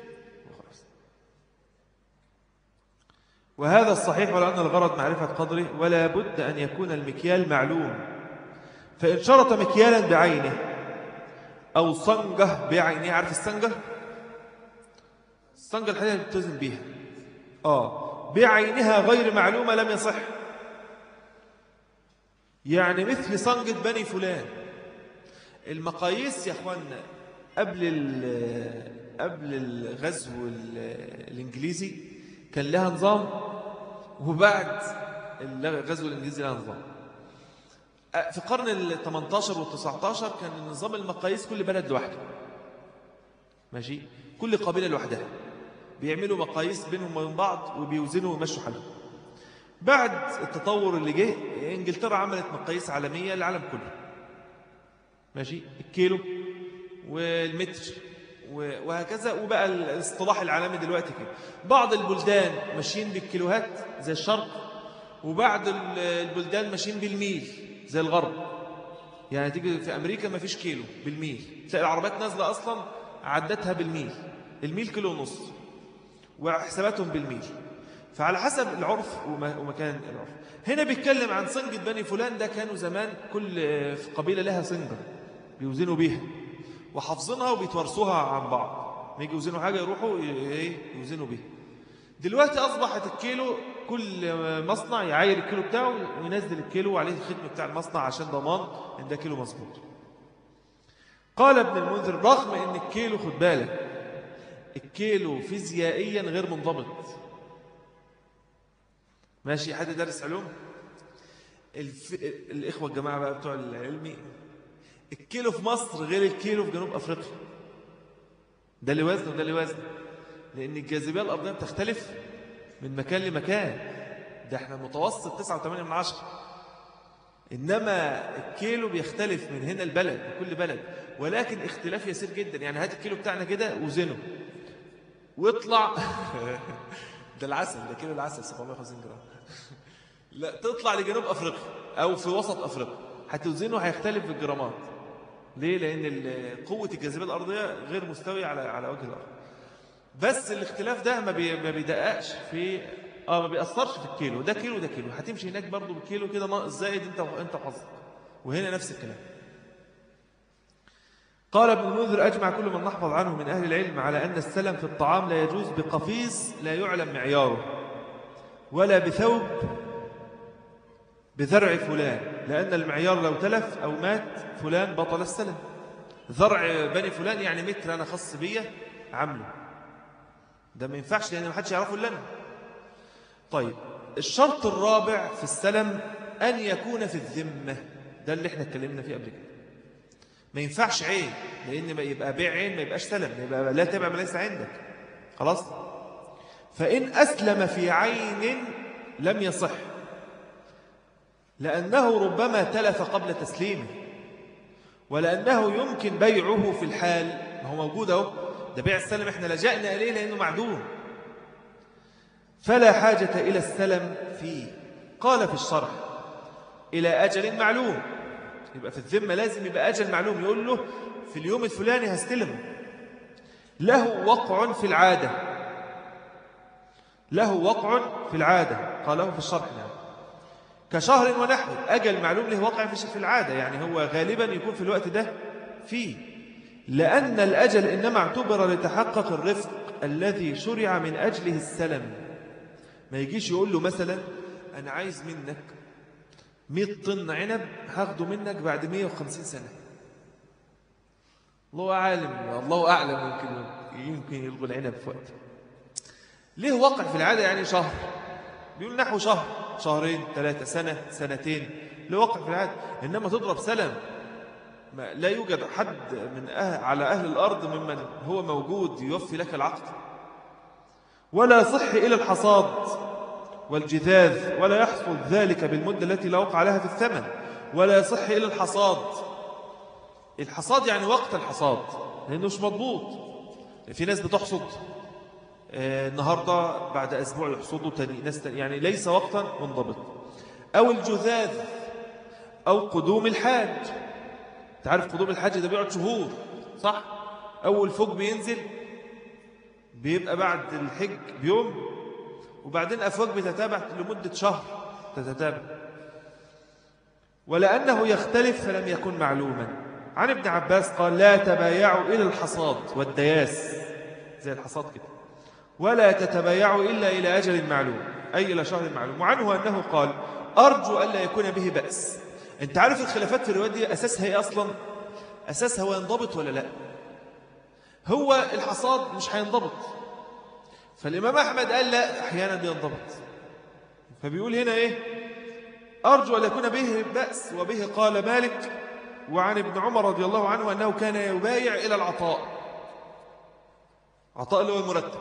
وهذا الصحيح ولأن الغرض معرفة قدره ولا بد أن يكون المكيال معلوم فإن شرط مكيالا بعينه أو صنجة بعينه عارف الصنجة الصنجة الحديدة اللي بتوزن بيها آه بعينها غير معلومة لم يصح يعني مثل صنجة بني فلان المقاييس يا أخوانا قبل قبل الغزو الإنجليزي كان لها نظام وبعد الغزو الإنجليزي لها نظام في قرن ال 18 وال 19 كان نظام المقاييس كل بلد لوحده ماشي كل قبيلة لوحدها بيعملوا مقاييس بينهم وبين بعض وبيوزنوا ويمشوا حالهم بعد التطور اللي جه انجلترا عملت مقاييس عالميه للعالم كله ماشي الكيلو والمتر وهكذا وبقى الاصطلاح العالمي دلوقتي كده بعض البلدان ماشيين بالكيلوهات زي الشرق وبعض البلدان ماشيين بالميل زي الغرب يعني تيجي في امريكا ما فيش كيلو بالميل تلاقي العربيات نازله اصلا عدتها بالميل الميل كيلو ونص وحساباتهم بالميل فعلى حسب العرف ومكان العرف هنا بيتكلم عن صنجة بني فلان ده كانوا زمان كل قبيلة لها صنجة بيوزنوا بيها وحافظينها وبيتورثوها عن بعض نيجي يوزنوا حاجة يروحوا ايه يوزنوا بيها دلوقتي أصبحت الكيلو كل مصنع يعاير الكيلو بتاعه وينزل الكيلو وعليه الختم بتاع المصنع عشان ضمان ان ده كيلو مظبوط قال ابن المنذر رغم ان الكيلو خد بالك الكيلو فيزيائيا غير منضبط ماشي حد دارس علوم الف... الإخوة الجماعة بقى بتوع العلمي الكيلو في مصر غير الكيلو في جنوب أفريقيا ده اللي وزنه وده اللي وزنه لأن الجاذبية الأرضية بتختلف من مكان لمكان ده احنا متوسط 9.8 من عشرة إنما الكيلو بيختلف من هنا البلد لكل بلد ولكن اختلاف يسير جدا يعني هات الكيلو بتاعنا كده وزنه واطلع ده العسل ده كيلو العسل 750 جرام لا تطلع لجنوب أفريقيا أو في وسط أفريقيا هتوزنه هيختلف بالجرامات ليه؟ لأن قوة الجاذبية الأرضية غير مستوية على على وجه الأرض بس الاختلاف ده ما ما بيدققش في اه ما بيأثرش في الكيلو ده كيلو ده كيلو هتمشي هناك برضو بالكيلو كده ناقص زائد انت انت وحظك وهنا نفس الكلام قال ابن المنذر أجمع كل من نحفظ عنه من أهل العلم على أن السلم في الطعام لا يجوز بقفيص لا يعلم معياره ولا بثوب بذرع فلان لأن المعيار لو تلف أو مات فلان بطل السلم ذرع بني فلان يعني متر أنا خص بيا عمله ده ما ينفعش لأن ما حدش يعرفه إلا أنا طيب الشرط الرابع في السلم أن يكون في الذمة ده اللي احنا اتكلمنا فيه قبل كده ما ينفعش عين لأن ما يبقى بيع عين ما يبقاش سلم يبقى لا تبع ما ليس عندك خلاص فإن أسلم في عين لم يصح لأنه ربما تلف قبل تسليمه ولأنه يمكن بيعه في الحال ما هو موجود اهو ده بيع السلم احنا لجأنا إليه لأنه معدوم فلا حاجة إلى السلم فيه قال في الشرح إلى أجل معلوم يبقى في الذمة لازم يبقى أجل معلوم يقول له في اليوم الفلاني هستلمه له وقع في العادة له وقع في العادة قاله في الشرح نعم كشهر ونحو أجل معلوم له وقع في العادة يعني هو غالبا يكون في الوقت ده فيه لأن الأجل إنما اعتبر لتحقق الرفق الذي شرع من أجله السلم ما يجيش يقول له مثلا أنا عايز منك 100 طن عنب هاخده منك بعد 150 سنة الله أعلم الله أعلم يمكن يمكن يلغوا العنب في وقت ليه وقع في العادة يعني شهر بيقول نحو شهر شهرين ثلاثة سنة سنتين له وقع في العادة إنما تضرب سلم ما لا يوجد حد من أهل على أهل الأرض ممن هو موجود يوفي لك العقد ولا صح إلى الحصاد والجذاذ ولا يحصل ذلك بالمدة التي لا وقع لها في الثمن ولا يصح إلى الحصاد الحصاد يعني وقت الحصاد لأنه مش مضبوط في ناس بتحصد آه، النهاردة بعد أسبوع يحصدوا تاني ناس تاني يعني ليس وقتا منضبط أو الجذاذ أو قدوم الحاج تعرف قدوم الحاج ده بيقعد شهور صح أول فوق بينزل بيبقى بعد الحج بيوم وبعدين أفواج بتتابع لمدة شهر تتتابع ولأنه يختلف فلم يكن معلوما عن ابن عباس قال لا تبايعوا إلى الحصاد والدياس زي الحصاد كده ولا تتبايعوا إلا إلى أجل معلوم أي إلى شهر معلوم وعنه أنه قال أرجو ألا يكون به بأس أنت عارف الخلافات في الرواية دي أساسها إيه أصلا أساسها هو ينضبط ولا لا هو الحصاد مش هينضبط فالإمام أحمد قال لا أحيانا بينضبط فبيقول هنا إيه أرجو أن يكون به بأس وبه قال مالك وعن ابن عمر رضي الله عنه أنه كان يبايع إلى العطاء عطاء اللي هو المرتب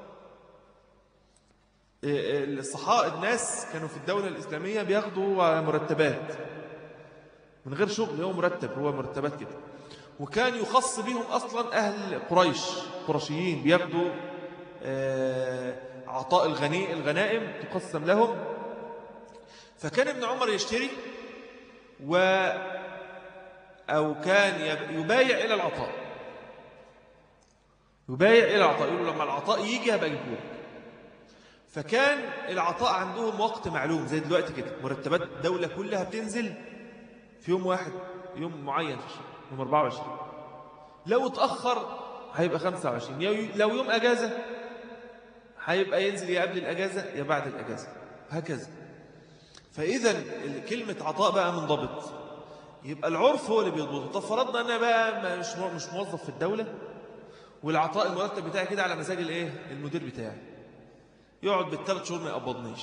إيه، الصحاء الناس كانوا في الدولة الإسلامية بياخدوا مرتبات من غير شغل هو مرتب هو مرتبات كده وكان يخص بهم أصلا أهل قريش قرشيين بياخدوا آه، عطاء الغني الغنائم تقسم لهم فكان ابن عمر يشتري و أو كان يبايع إلى العطاء يبايع إلى العطاء يقول لما العطاء يجي هبقى أجيبه فكان العطاء عندهم وقت معلوم زي دلوقتي كده مرتبات الدولة كلها بتنزل في يوم واحد يوم معين في الشهر يوم 24 لو اتأخر هيبقى 25 لو يوم أجازة هيبقى ينزل يا قبل الأجازة يا بعد الأجازة هكذا فإذا كلمة عطاء بقى منضبط يبقى العرف هو اللي بيضبطه طب فرضنا أنا بقى مش مش موظف في الدولة والعطاء المرتب بتاعي كده على مزاج الايه المدير بتاعي يقعد بالثلاث شهور ما يقبضنيش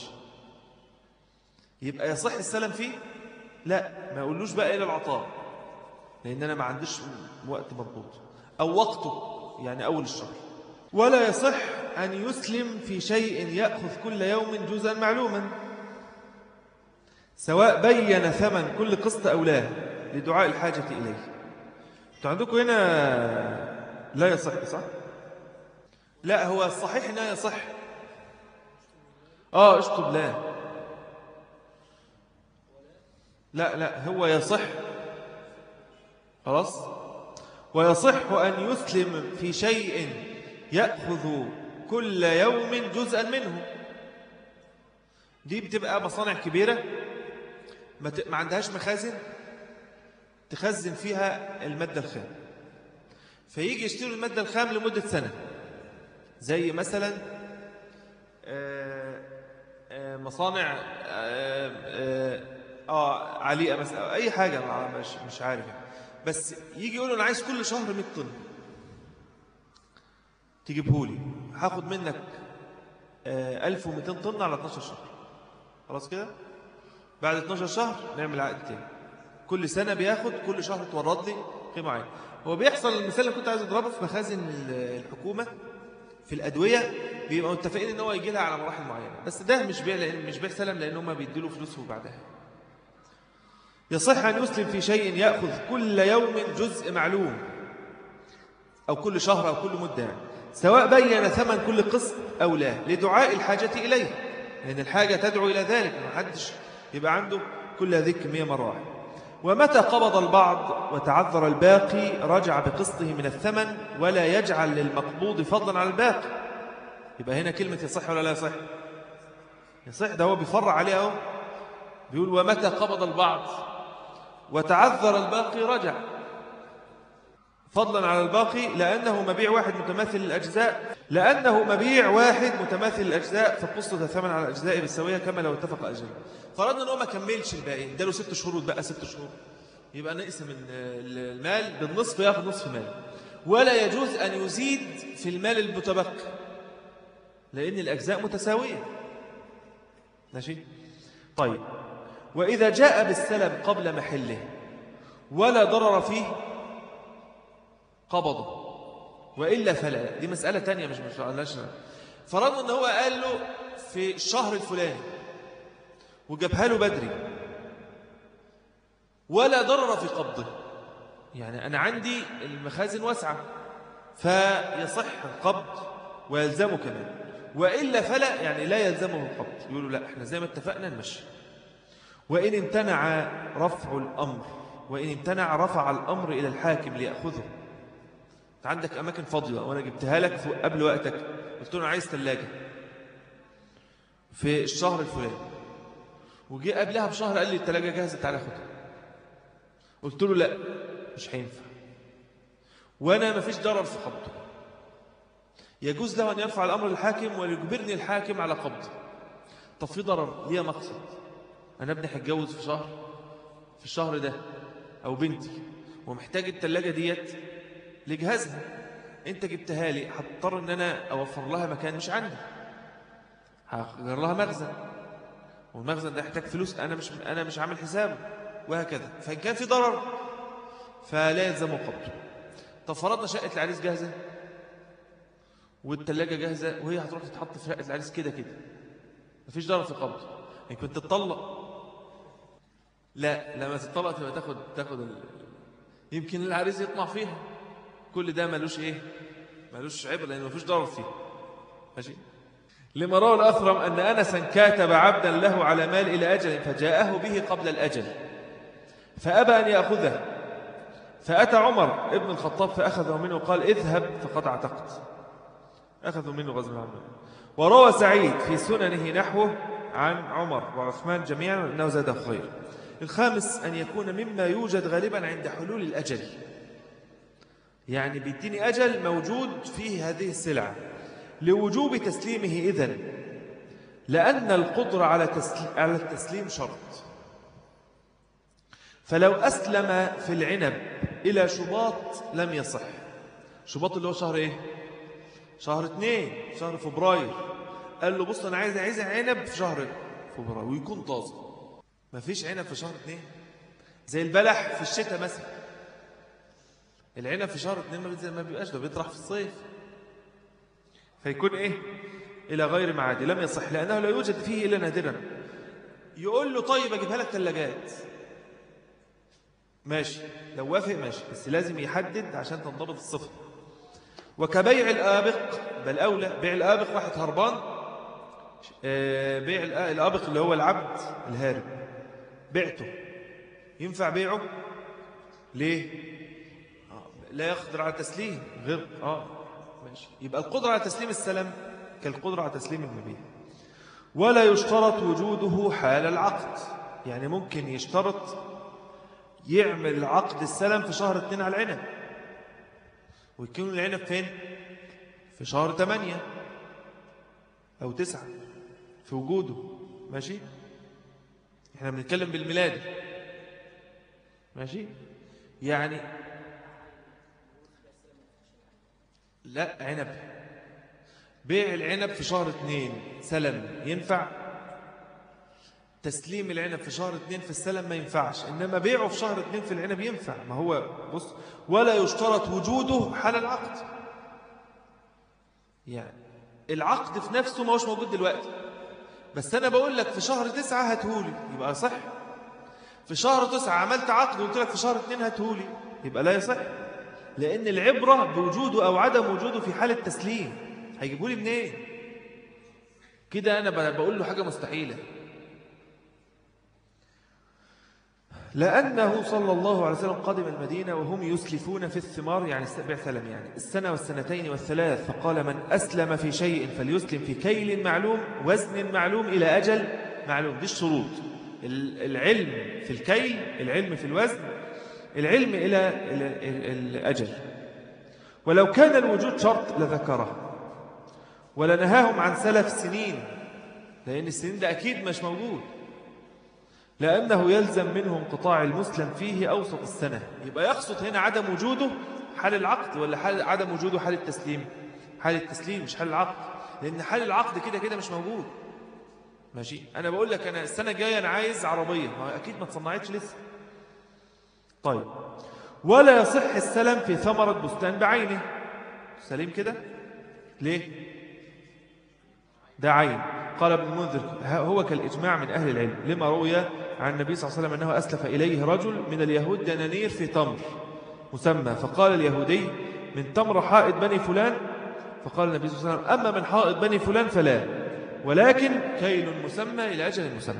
يبقى يصح السلام فيه لا ما يقولوش بقى إلى العطاء لأن أنا ما عنديش وقت مضبوط أو وقته يعني أول الشهر ولا يصح أن يسلم في شيء يأخذ كل يوم جزءا معلوما سواء بين ثمن كل قسط أو لا لدعاء الحاجة إليه انتوا عندكم هنا لا يصح صح لا هو الصحيح لا يصح آه اشطب لا لا لا هو يصح خلاص ويصح أن يسلم في شيء يأخذ كل يوم جزءا منه دي بتبقى مصانع كبيرة ما عندهاش مخازن تخزن فيها المادة الخام فيجي يشتري المادة الخام لمدة سنة زي مثلا آه، آه، مصانع آه, آه عليقة مثلا أي حاجة مش, مش عارف يعني. بس يجي يقول أنا عايز كل شهر 100 طن تجيبه لي هاخد منك 1200 طن على 12 شهر خلاص كده بعد 12 شهر نعمل عقد تاني كل سنة بياخد كل شهر تورد لي قيمة معينة هو بيحصل المثال اللي كنت عايز اضربه في مخازن الحكومة في الأدوية بيبقوا متفقين ان هو يجي لها على مراحل معينة بس ده مش بيع لأن مش بيع سلم لأن هم بيديله فلوسه بعدها يصح أن يسلم في شيء يأخذ كل يوم جزء معلوم أو كل شهر أو كل مدة سواء بين ثمن كل قسط أو لا لدعاء الحاجة إليه لأن الحاجة تدعو إلى ذلك ما حدش يبقى عنده كل هذه الكمية مرة واحدة ومتى قبض البعض وتعذر الباقي رجع بقسطه من الثمن ولا يجعل للمقبوض فضلا على الباقي يبقى هنا كلمة يصح ولا لا يصح يصح ده هو بيفرع عليه اهو بيقول ومتى قبض البعض وتعذر الباقي رجع فضلا على الباقي لأنه مبيع واحد متماثل الأجزاء لأنه مبيع واحد متماثل الأجزاء فقصة الثمن على الأجزاء بالسوية كما لو اتفق أجل فرضنا أنه ما كملش الباقي اداله ست شهور وتبقى ست شهور يبقى نقسم المال بالنصف ياخذ نصف مال ولا يجوز أن يزيد في المال المتبقي لأن الأجزاء متساوية ماشي طيب وإذا جاء بالسلم قبل محله ولا ضرر فيه قبضه وإلا فلا دي مسألة تانية مش مش قالناش فرضنا ان هو قال له في الشهر الفلاني وجابها له بدري ولا ضرر في قبضه يعني أنا عندي المخازن واسعة فيصح القبض ويلزمه كمان وإلا فلا يعني لا يلزمه القبض يقولوا لا احنا زي ما اتفقنا نمشي وإن امتنع رفع الأمر وإن امتنع رفع الأمر إلى الحاكم ليأخذه انت عندك أماكن فاضية وأنا جبتها لك قبل وقتك قلت له أنا عايز ثلاجة في الشهر الفلاني وجي قبلها بشهر قال لي الثلاجة جاهزة تعالى خدها قلت له لا مش هينفع وأنا ما فيش ضرر في قبضه يجوز له أن يرفع الأمر للحاكم ويجبرني الحاكم على قبضه طب في ضرر ليه مقصد أنا ابني هتجوز في شهر في الشهر ده أو بنتي ومحتاج الثلاجة ديت لجهازها انت جبتها لي هضطر ان انا اوفر لها مكان مش عندي هغير لها مخزن والمخزن ده يحتاج فلوس انا مش انا مش عامل حسابه وهكذا فان كان في ضرر فلا يلزم قبضه طب فرضنا شقه العريس جاهزه والثلاجه جاهزه وهي هتروح تتحط في شقه العريس كده كده مفيش ضرر في قبضه يعني كنت تطلق لا لما تطلق تبقى تاخد تاخد ال... يمكن العريس يطمع فيها كل ده ملوش ايه ملوش عبر لانه مفيش ضرر فيه ماشي لما روى الأثرم أن أنسا كاتب عبدا له على مال إلى أجل فجاءه به قبل الأجل فأبى أن يأخذه فأتى عمر ابن الخطاب فأخذه منه وقال اذهب فقد اعتقت أخذوا منه غزل عنه وروى سعيد في سننه نحوه عن عمر وعثمان جميعا أنه زاد خير الخامس أن يكون مما يوجد غالبا عند حلول الأجل يعني بيديني أجل موجود فيه هذه السلعة لوجوب تسليمه إذن لأن القدرة على على التسليم شرط فلو أسلم في العنب إلى شباط لم يصح شباط اللي هو شهر إيه؟ شهر اثنين شهر فبراير قال له بص أنا عايز عايز عنب في شهر فبراير ويكون طازة ما فيش عنب في شهر اثنين زي البلح في الشتاء مثلا العنب في شهر اثنين ما بيبقاش ده بيطرح في الصيف فيكون إيه إلى غير معاد لم يصح لأنه لا يوجد فيه إلا نادرا يقول له طيب أجيبها لك ثلاجات ماشي لو وافق ماشي بس لازم يحدد عشان تنضبط الصفة وكبيع الآبق بل أولى بيع الآبق واحد هربان آه، بيع الآبق اللي هو العبد الهارب بعته ينفع بيعه ليه آه، لا يقدر على تسليم غير آه ماشي يبقى القدرة على تسليم السلام كالقدرة على تسليم المبيع ولا يشترط وجوده حال العقد يعني ممكن يشترط يعمل عقد السلم في شهر اثنين على العنب ويكون العنب فين في شهر ثمانية أو تسعة في وجوده ماشي احنا بنتكلم بالميلاد ماشي يعني لا عنب بيع العنب في شهر اثنين سلم ينفع تسليم العنب في شهر اثنين في السلم ما ينفعش إنما بيعه في شهر اثنين في العنب ينفع ما هو بص ولا يشترط وجوده حال العقد يعني العقد في نفسه ما هوش موجود دلوقتي بس أنا بقول لك في شهر تسعة هتهولي يبقى صح في شهر تسعة عملت عقد وقلت لك في شهر اثنين هتهولي يبقى لا يصح لأن العبرة بوجوده أو عدم وجوده في حال التسليم هيجيبوا لي منين كده أنا بقول له حاجة مستحيلة لأنه صلى الله عليه وسلم قدم المدينة وهم يسلفون في الثمار يعني استقبع سلم يعني السنة والسنتين والثلاث فقال من أسلم في شيء فليسلم في كيل معلوم وزن معلوم إلى أجل معلوم دي الشروط العلم في الكيل العلم في الوزن العلم إلى الأجل ولو كان الوجود شرط لذكره ولنهاهم عن سلف سنين لأن السنين ده أكيد مش موجود لأنه يلزم منه انقطاع المسلم فيه أوسط السنة يبقى يقصد هنا عدم وجوده حال العقد ولا حال عدم وجوده حال التسليم حال التسليم مش حال العقد لأن حال العقد كده كده مش موجود ماشي أنا بقول لك أنا السنة الجاية أنا عايز عربية ما أكيد ما تصنعتش لسه طيب ولا يصح السلم في ثمرة بستان بعينه سليم كده ليه ده عين قال ابن المنذر هو كالإجماع من أهل العلم لما روي عن النبي صلى الله عليه وسلم أنه أسلف إليه رجل من اليهود دنانير في تمر مسمى فقال اليهودي من تمر حائط بني فلان فقال النبي صلى الله عليه وسلم أما من حائط بني فلان فلا ولكن كيل مسمى إلى أجل مسمى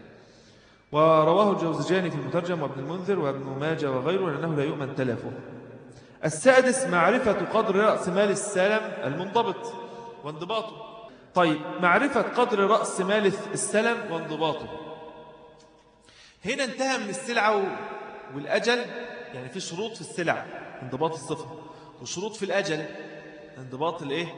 ورواه الجوزجاني في المترجم وابن المنذر وابن ماجه وغيره لأنه لا يؤمن تلفه السادس معرفة قدر رأس مال السلم المنضبط وانضباطه طيب معرفة قدر رأس مال السلم وانضباطه هنا انتهى من السلعة والأجل يعني في شروط في السلع انضباط الصفة وشروط في الأجل انضباط الايه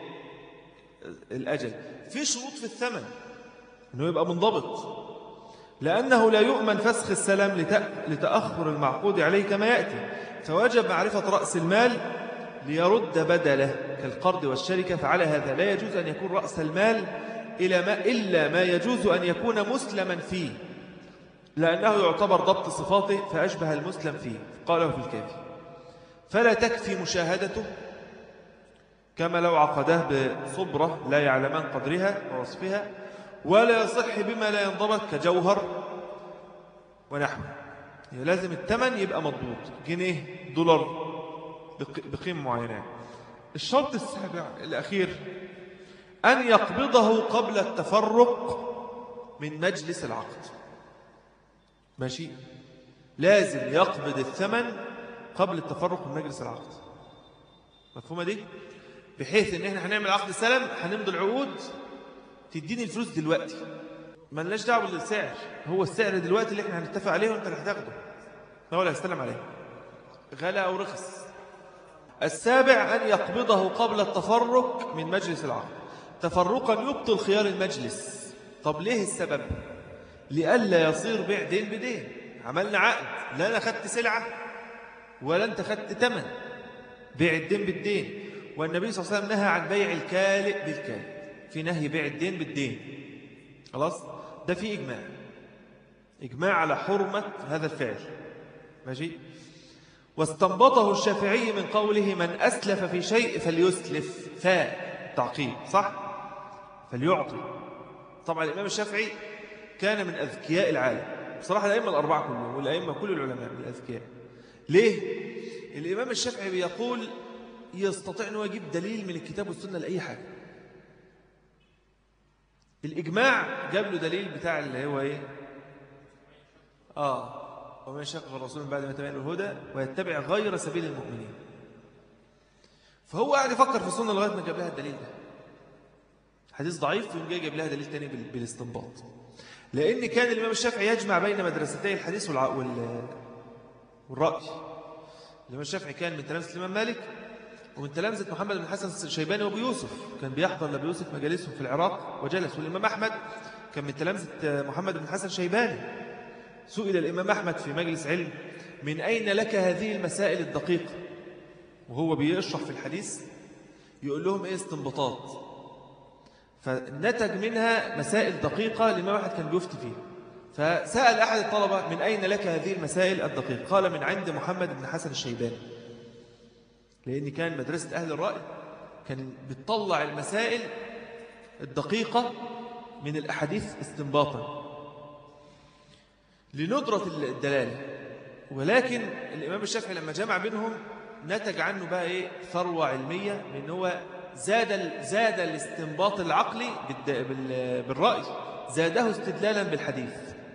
الأجل في شروط في الثمن انه يبقى منضبط لأنه لا يؤمن فسخ السلام لتأخر المعقود عليه كما يأتي فوجب معرفة رأس المال ليرد بدله كالقرض والشركة فعلى هذا لا يجوز أن يكون رأس المال إلى ما إلا ما يجوز أن يكون مسلما فيه لأنه يعتبر ضبط صفاته فأشبه المسلم فيه قاله في الكافي فلا تكفي مشاهدته كما لو عقده بصبرة لا يعلمان قدرها ووصفها ولا يصح بما لا ينضبط كجوهر ونحوه يعني لازم الثمن يبقى مضبوط جنيه دولار بقيمة معينة الشرط السابع الأخير أن يقبضه قبل التفرق من مجلس العقد ماشي لازم يقبض الثمن قبل التفرق من مجلس العقد مفهومة دي بحيث ان احنا هنعمل عقد سلم هنمضي العقود تديني الفلوس دلوقتي ما لناش دعوه بالسعر هو السعر دلوقتي اللي احنا هنتفق عليه وانت اللي هتاخده هو اللي هيستلم عليه غلا او رخص السابع أن يقبضه قبل التفرق من مجلس العقد تفرقا يبطل خيار المجلس طب ليه السبب لئلا يصير بيع دين بدين عملنا عقد لا أنا خدت سلعة ولا أنت خدت تمن بيع الدين بالدين والنبي صلى الله عليه وسلم نهى عن بيع الكالئ بالكالئ في نهي بيع الدين بالدين خلاص ده في إجماع إجماع على حرمة هذا الفعل ماشي واستنبطه الشافعي من قوله من أسلف في شيء فليسلف فاء تعقيب صح فليعطي طبعا الإمام الشافعي كان من أذكياء العالم بصراحة الأئمة الأربعة كلهم والأئمة كل العلماء من الأذكياء ليه؟ الإمام الشافعي بيقول يستطيع أنه يجيب دليل من الكتاب والسنة لأي حاجة الإجماع جاب له دليل بتاع اللي هو إيه آه ومن يشاقق الرسول من بعد ما تبين الهدى ويتبع غير سبيل المؤمنين فهو قاعد يفكر في السنة لغاية ما جاب لها الدليل ده حديث ضعيف يوم جاي جاب لها دليل تاني بالاستنباط لأن كان الإمام الشافعي يجمع بين مدرستي الحديث والع... وال... والرأي الإمام الشافعي كان من تلامذة الإمام مالك ومن تلامذة محمد بن حسن الشيباني وابو يوسف كان بيحضر لأبو يوسف مجالسهم في العراق وجلس والإمام أحمد كان من تلامذة محمد بن حسن الشيباني سئل الإمام أحمد في مجلس علم من أين لك هذه المسائل الدقيقة وهو بيشرح في الحديث يقول لهم إيه استنبطات فنتج منها مسائل دقيقة لما واحد كان بيفتي فيها فسأل أحد الطلبة من أين لك هذه المسائل الدقيقة قال من عند محمد بن حسن الشيباني لأن كان مدرسة أهل الرأي كان بتطلع المسائل الدقيقة من الأحاديث استنباطا لندرة الدلالة ولكن الإمام الشافعي لما جمع بينهم نتج عنه بقى إيه ثروة علمية من هو زاد زاد الاستنباط العقلي بالرأي زاده استدلالا بالحديث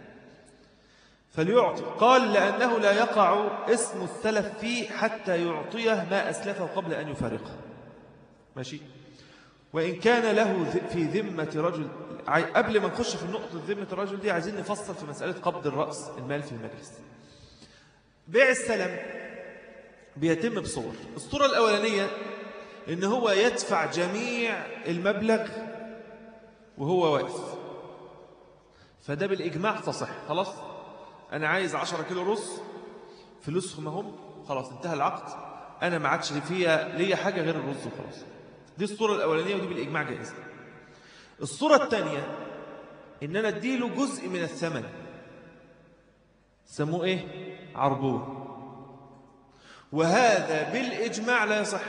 فليعطي قال لأنه لا يقع اسم السلف فيه حتى يعطيه ما أسلفه قبل أن يفارقه ماشي وإن كان له في ذمة رجل قبل ما نخش في النقطة ذمة الرجل دي عايزين نفصل في مسألة قبض الرأس المال في المجلس بيع السلم بيتم بصور الصورة الأولانية إن هو يدفع جميع المبلغ وهو واقف فده بالإجماع تصح خلاص أنا عايز عشرة كيلو رز فلوسهم هم خلاص انتهى العقد أنا ما عادش فيها ليا حاجة غير الرز وخلاص دي الصورة الأولانية ودي بالإجماع جائزة الصورة الثانية إن أنا أديله جزء من الثمن سموه إيه عربون وهذا بالإجماع لا يصح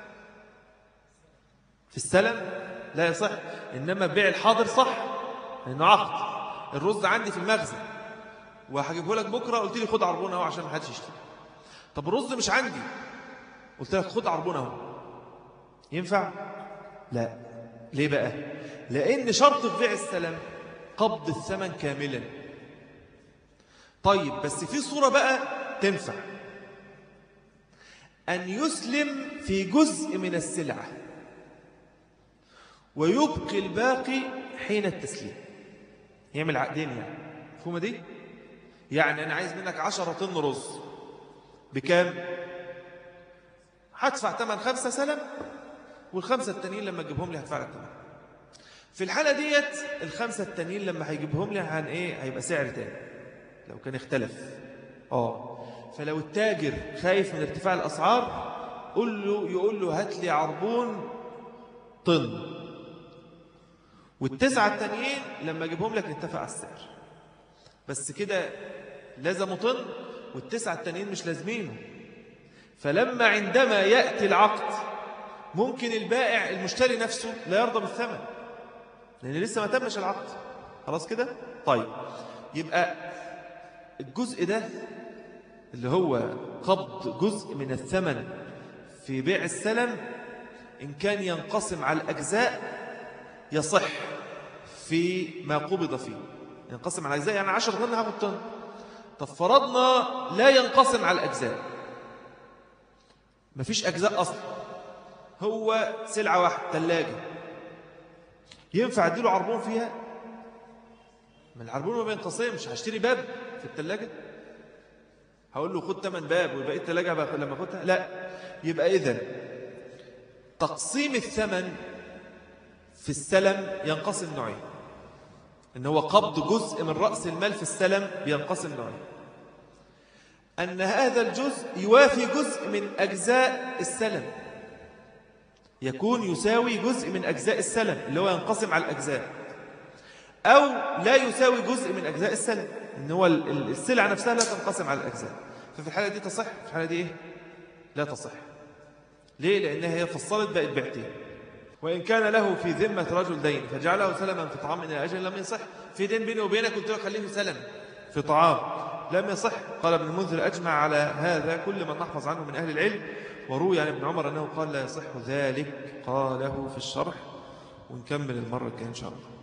في السلم لا يصح إنما بيع الحاضر صح لأنه عقد الرز عندي في المخزن وهجيبه لك بكرة قلت لي خد عربون اهو عشان ما حدش يشتري طب الرز مش عندي قلت لك خد عربون اهو ينفع لا ليه بقى لأن شرط في بيع السلم قبض الثمن كاملا طيب بس في صورة بقى تنفع أن يسلم في جزء من السلعة ويبقي الباقي حين التسليم يعمل عقدين يعني مفهومة دي يعني أنا عايز منك عشرة طن رز بكام هدفع ثمن خمسة سلم والخمسة التانيين لما تجيبهم لي هدفع لك ثمن في الحالة ديت الخمسة التانيين لما هيجيبهم لي عن ايه هيبقى سعر تاني لو كان اختلف اه فلو التاجر خايف من ارتفاع الأسعار قل له يقول له هات لي عربون طن والتسعة التانيين لما اجيبهم لك نتفق على السعر بس كده لازموا طن والتسعة التانيين مش لازمينه فلما عندما يأتي العقد ممكن البائع المشتري نفسه لا يرضى بالثمن لأن لسه ما تمش العقد خلاص كده طيب يبقى الجزء ده اللي هو قبض جزء من الثمن في بيع السلم إن كان ينقسم على الأجزاء يصح في ما قبض فيه ينقسم على الأجزاء يعني 10 طن هاخد طن طب فرضنا لا ينقسم على الأجزاء مفيش أجزاء أصلا هو سلعة واحدة ثلاجة ينفع اديله عربون فيها ما العربون ما بينقسمش هشتري باب في الثلاجة هقول له خد ثمن باب وبقيت الثلاجة لما اخدها لا يبقى إذن تقسيم الثمن في السلم ينقسم نوعين إن هو قبض جزء من رأس المال في السلم بينقسم نوعين أن هذا الجزء يوافي جزء من أجزاء السلم يكون يساوي جزء من أجزاء السلم اللي هو ينقسم على الأجزاء أو لا يساوي جزء من أجزاء السلم إن هو السلعة نفسها لا تنقسم على الأجزاء ففي الحالة دي تصح في الحالة دي إيه؟ لا تصح ليه؟ لأنها هي فصلت بقت بعتين وإن كان له في ذمة رجل دين فجعله سلما في طعام من الأجل لم يصح في دين بيني وبينك قلت له خليه سلم في طعام لم يصح قال ابن المنذر أجمع على هذا كل من نحفظ عنه من أهل العلم وروي عن ابن عمر أنه قال لا يصح ذلك قاله في الشرح ونكمل المرة الجاية إن شاء الله